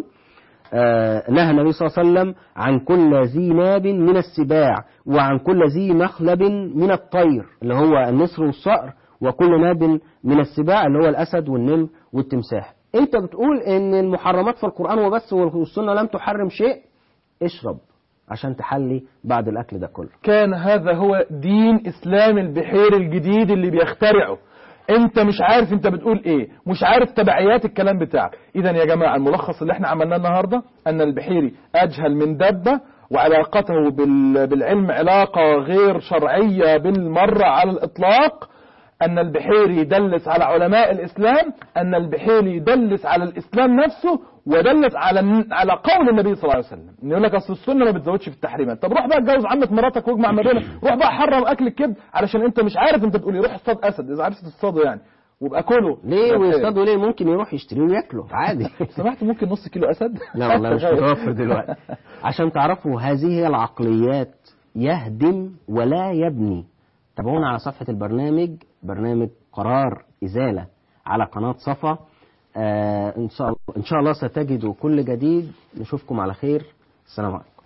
آه، نهى النبي صلى الله عليه وسلم عن كل ذي ناب من السباع وعن كل ذي مخلب من الطير اللي هو النسر والصقر وكل ناب من السباع اللي هو الأسد والنمر والتمساح انت بتقول ان المحرمات في القرآن وبس والسنة لم تحرم شيء اشرب عشان تحلي بعد الأكل ده كله كان هذا هو دين إسلام البحيري الجديد اللي بيخترعه انت مش عارف انت بتقول ايه مش عارف تبعيات الكلام بتاعك اذا يا جماعة الملخص اللي احنا عملناه النهاردة ان البحيري اجهل من دبة وعلاقته بال- بالعلم علاقة غير شرعية بالمرة على الاطلاق ان البحيري دلس على علماء الاسلام ان البحيري دلس على الاسلام نفسه ودلس على على قول النبي صلى الله عليه وسلم إن يقول لك اصل السنه ما بتزودش في التحريمات طب روح بقى اتجوز عمه مراتك واجمع ما بينهم روح بقى حرم اكل الكبد علشان انت مش عارف انت بتقول ايه روح اصطاد اسد اذا عرفت تصطاده يعني وابقى كله ليه ويصطادوا ليه ممكن يروح يشتريه وياكله عادي سمحت ممكن نص كيلو اسد لا والله مش متوفر دلوقتي عشان تعرفوا هذه هي العقليات يهدم ولا يبني تابعونا على صفحة البرنامج برنامج قرار إزالة على قناة صفا آه إن شاء الله إن شاء الله ستجدوا كل جديد نشوفكم على خير السلام عليكم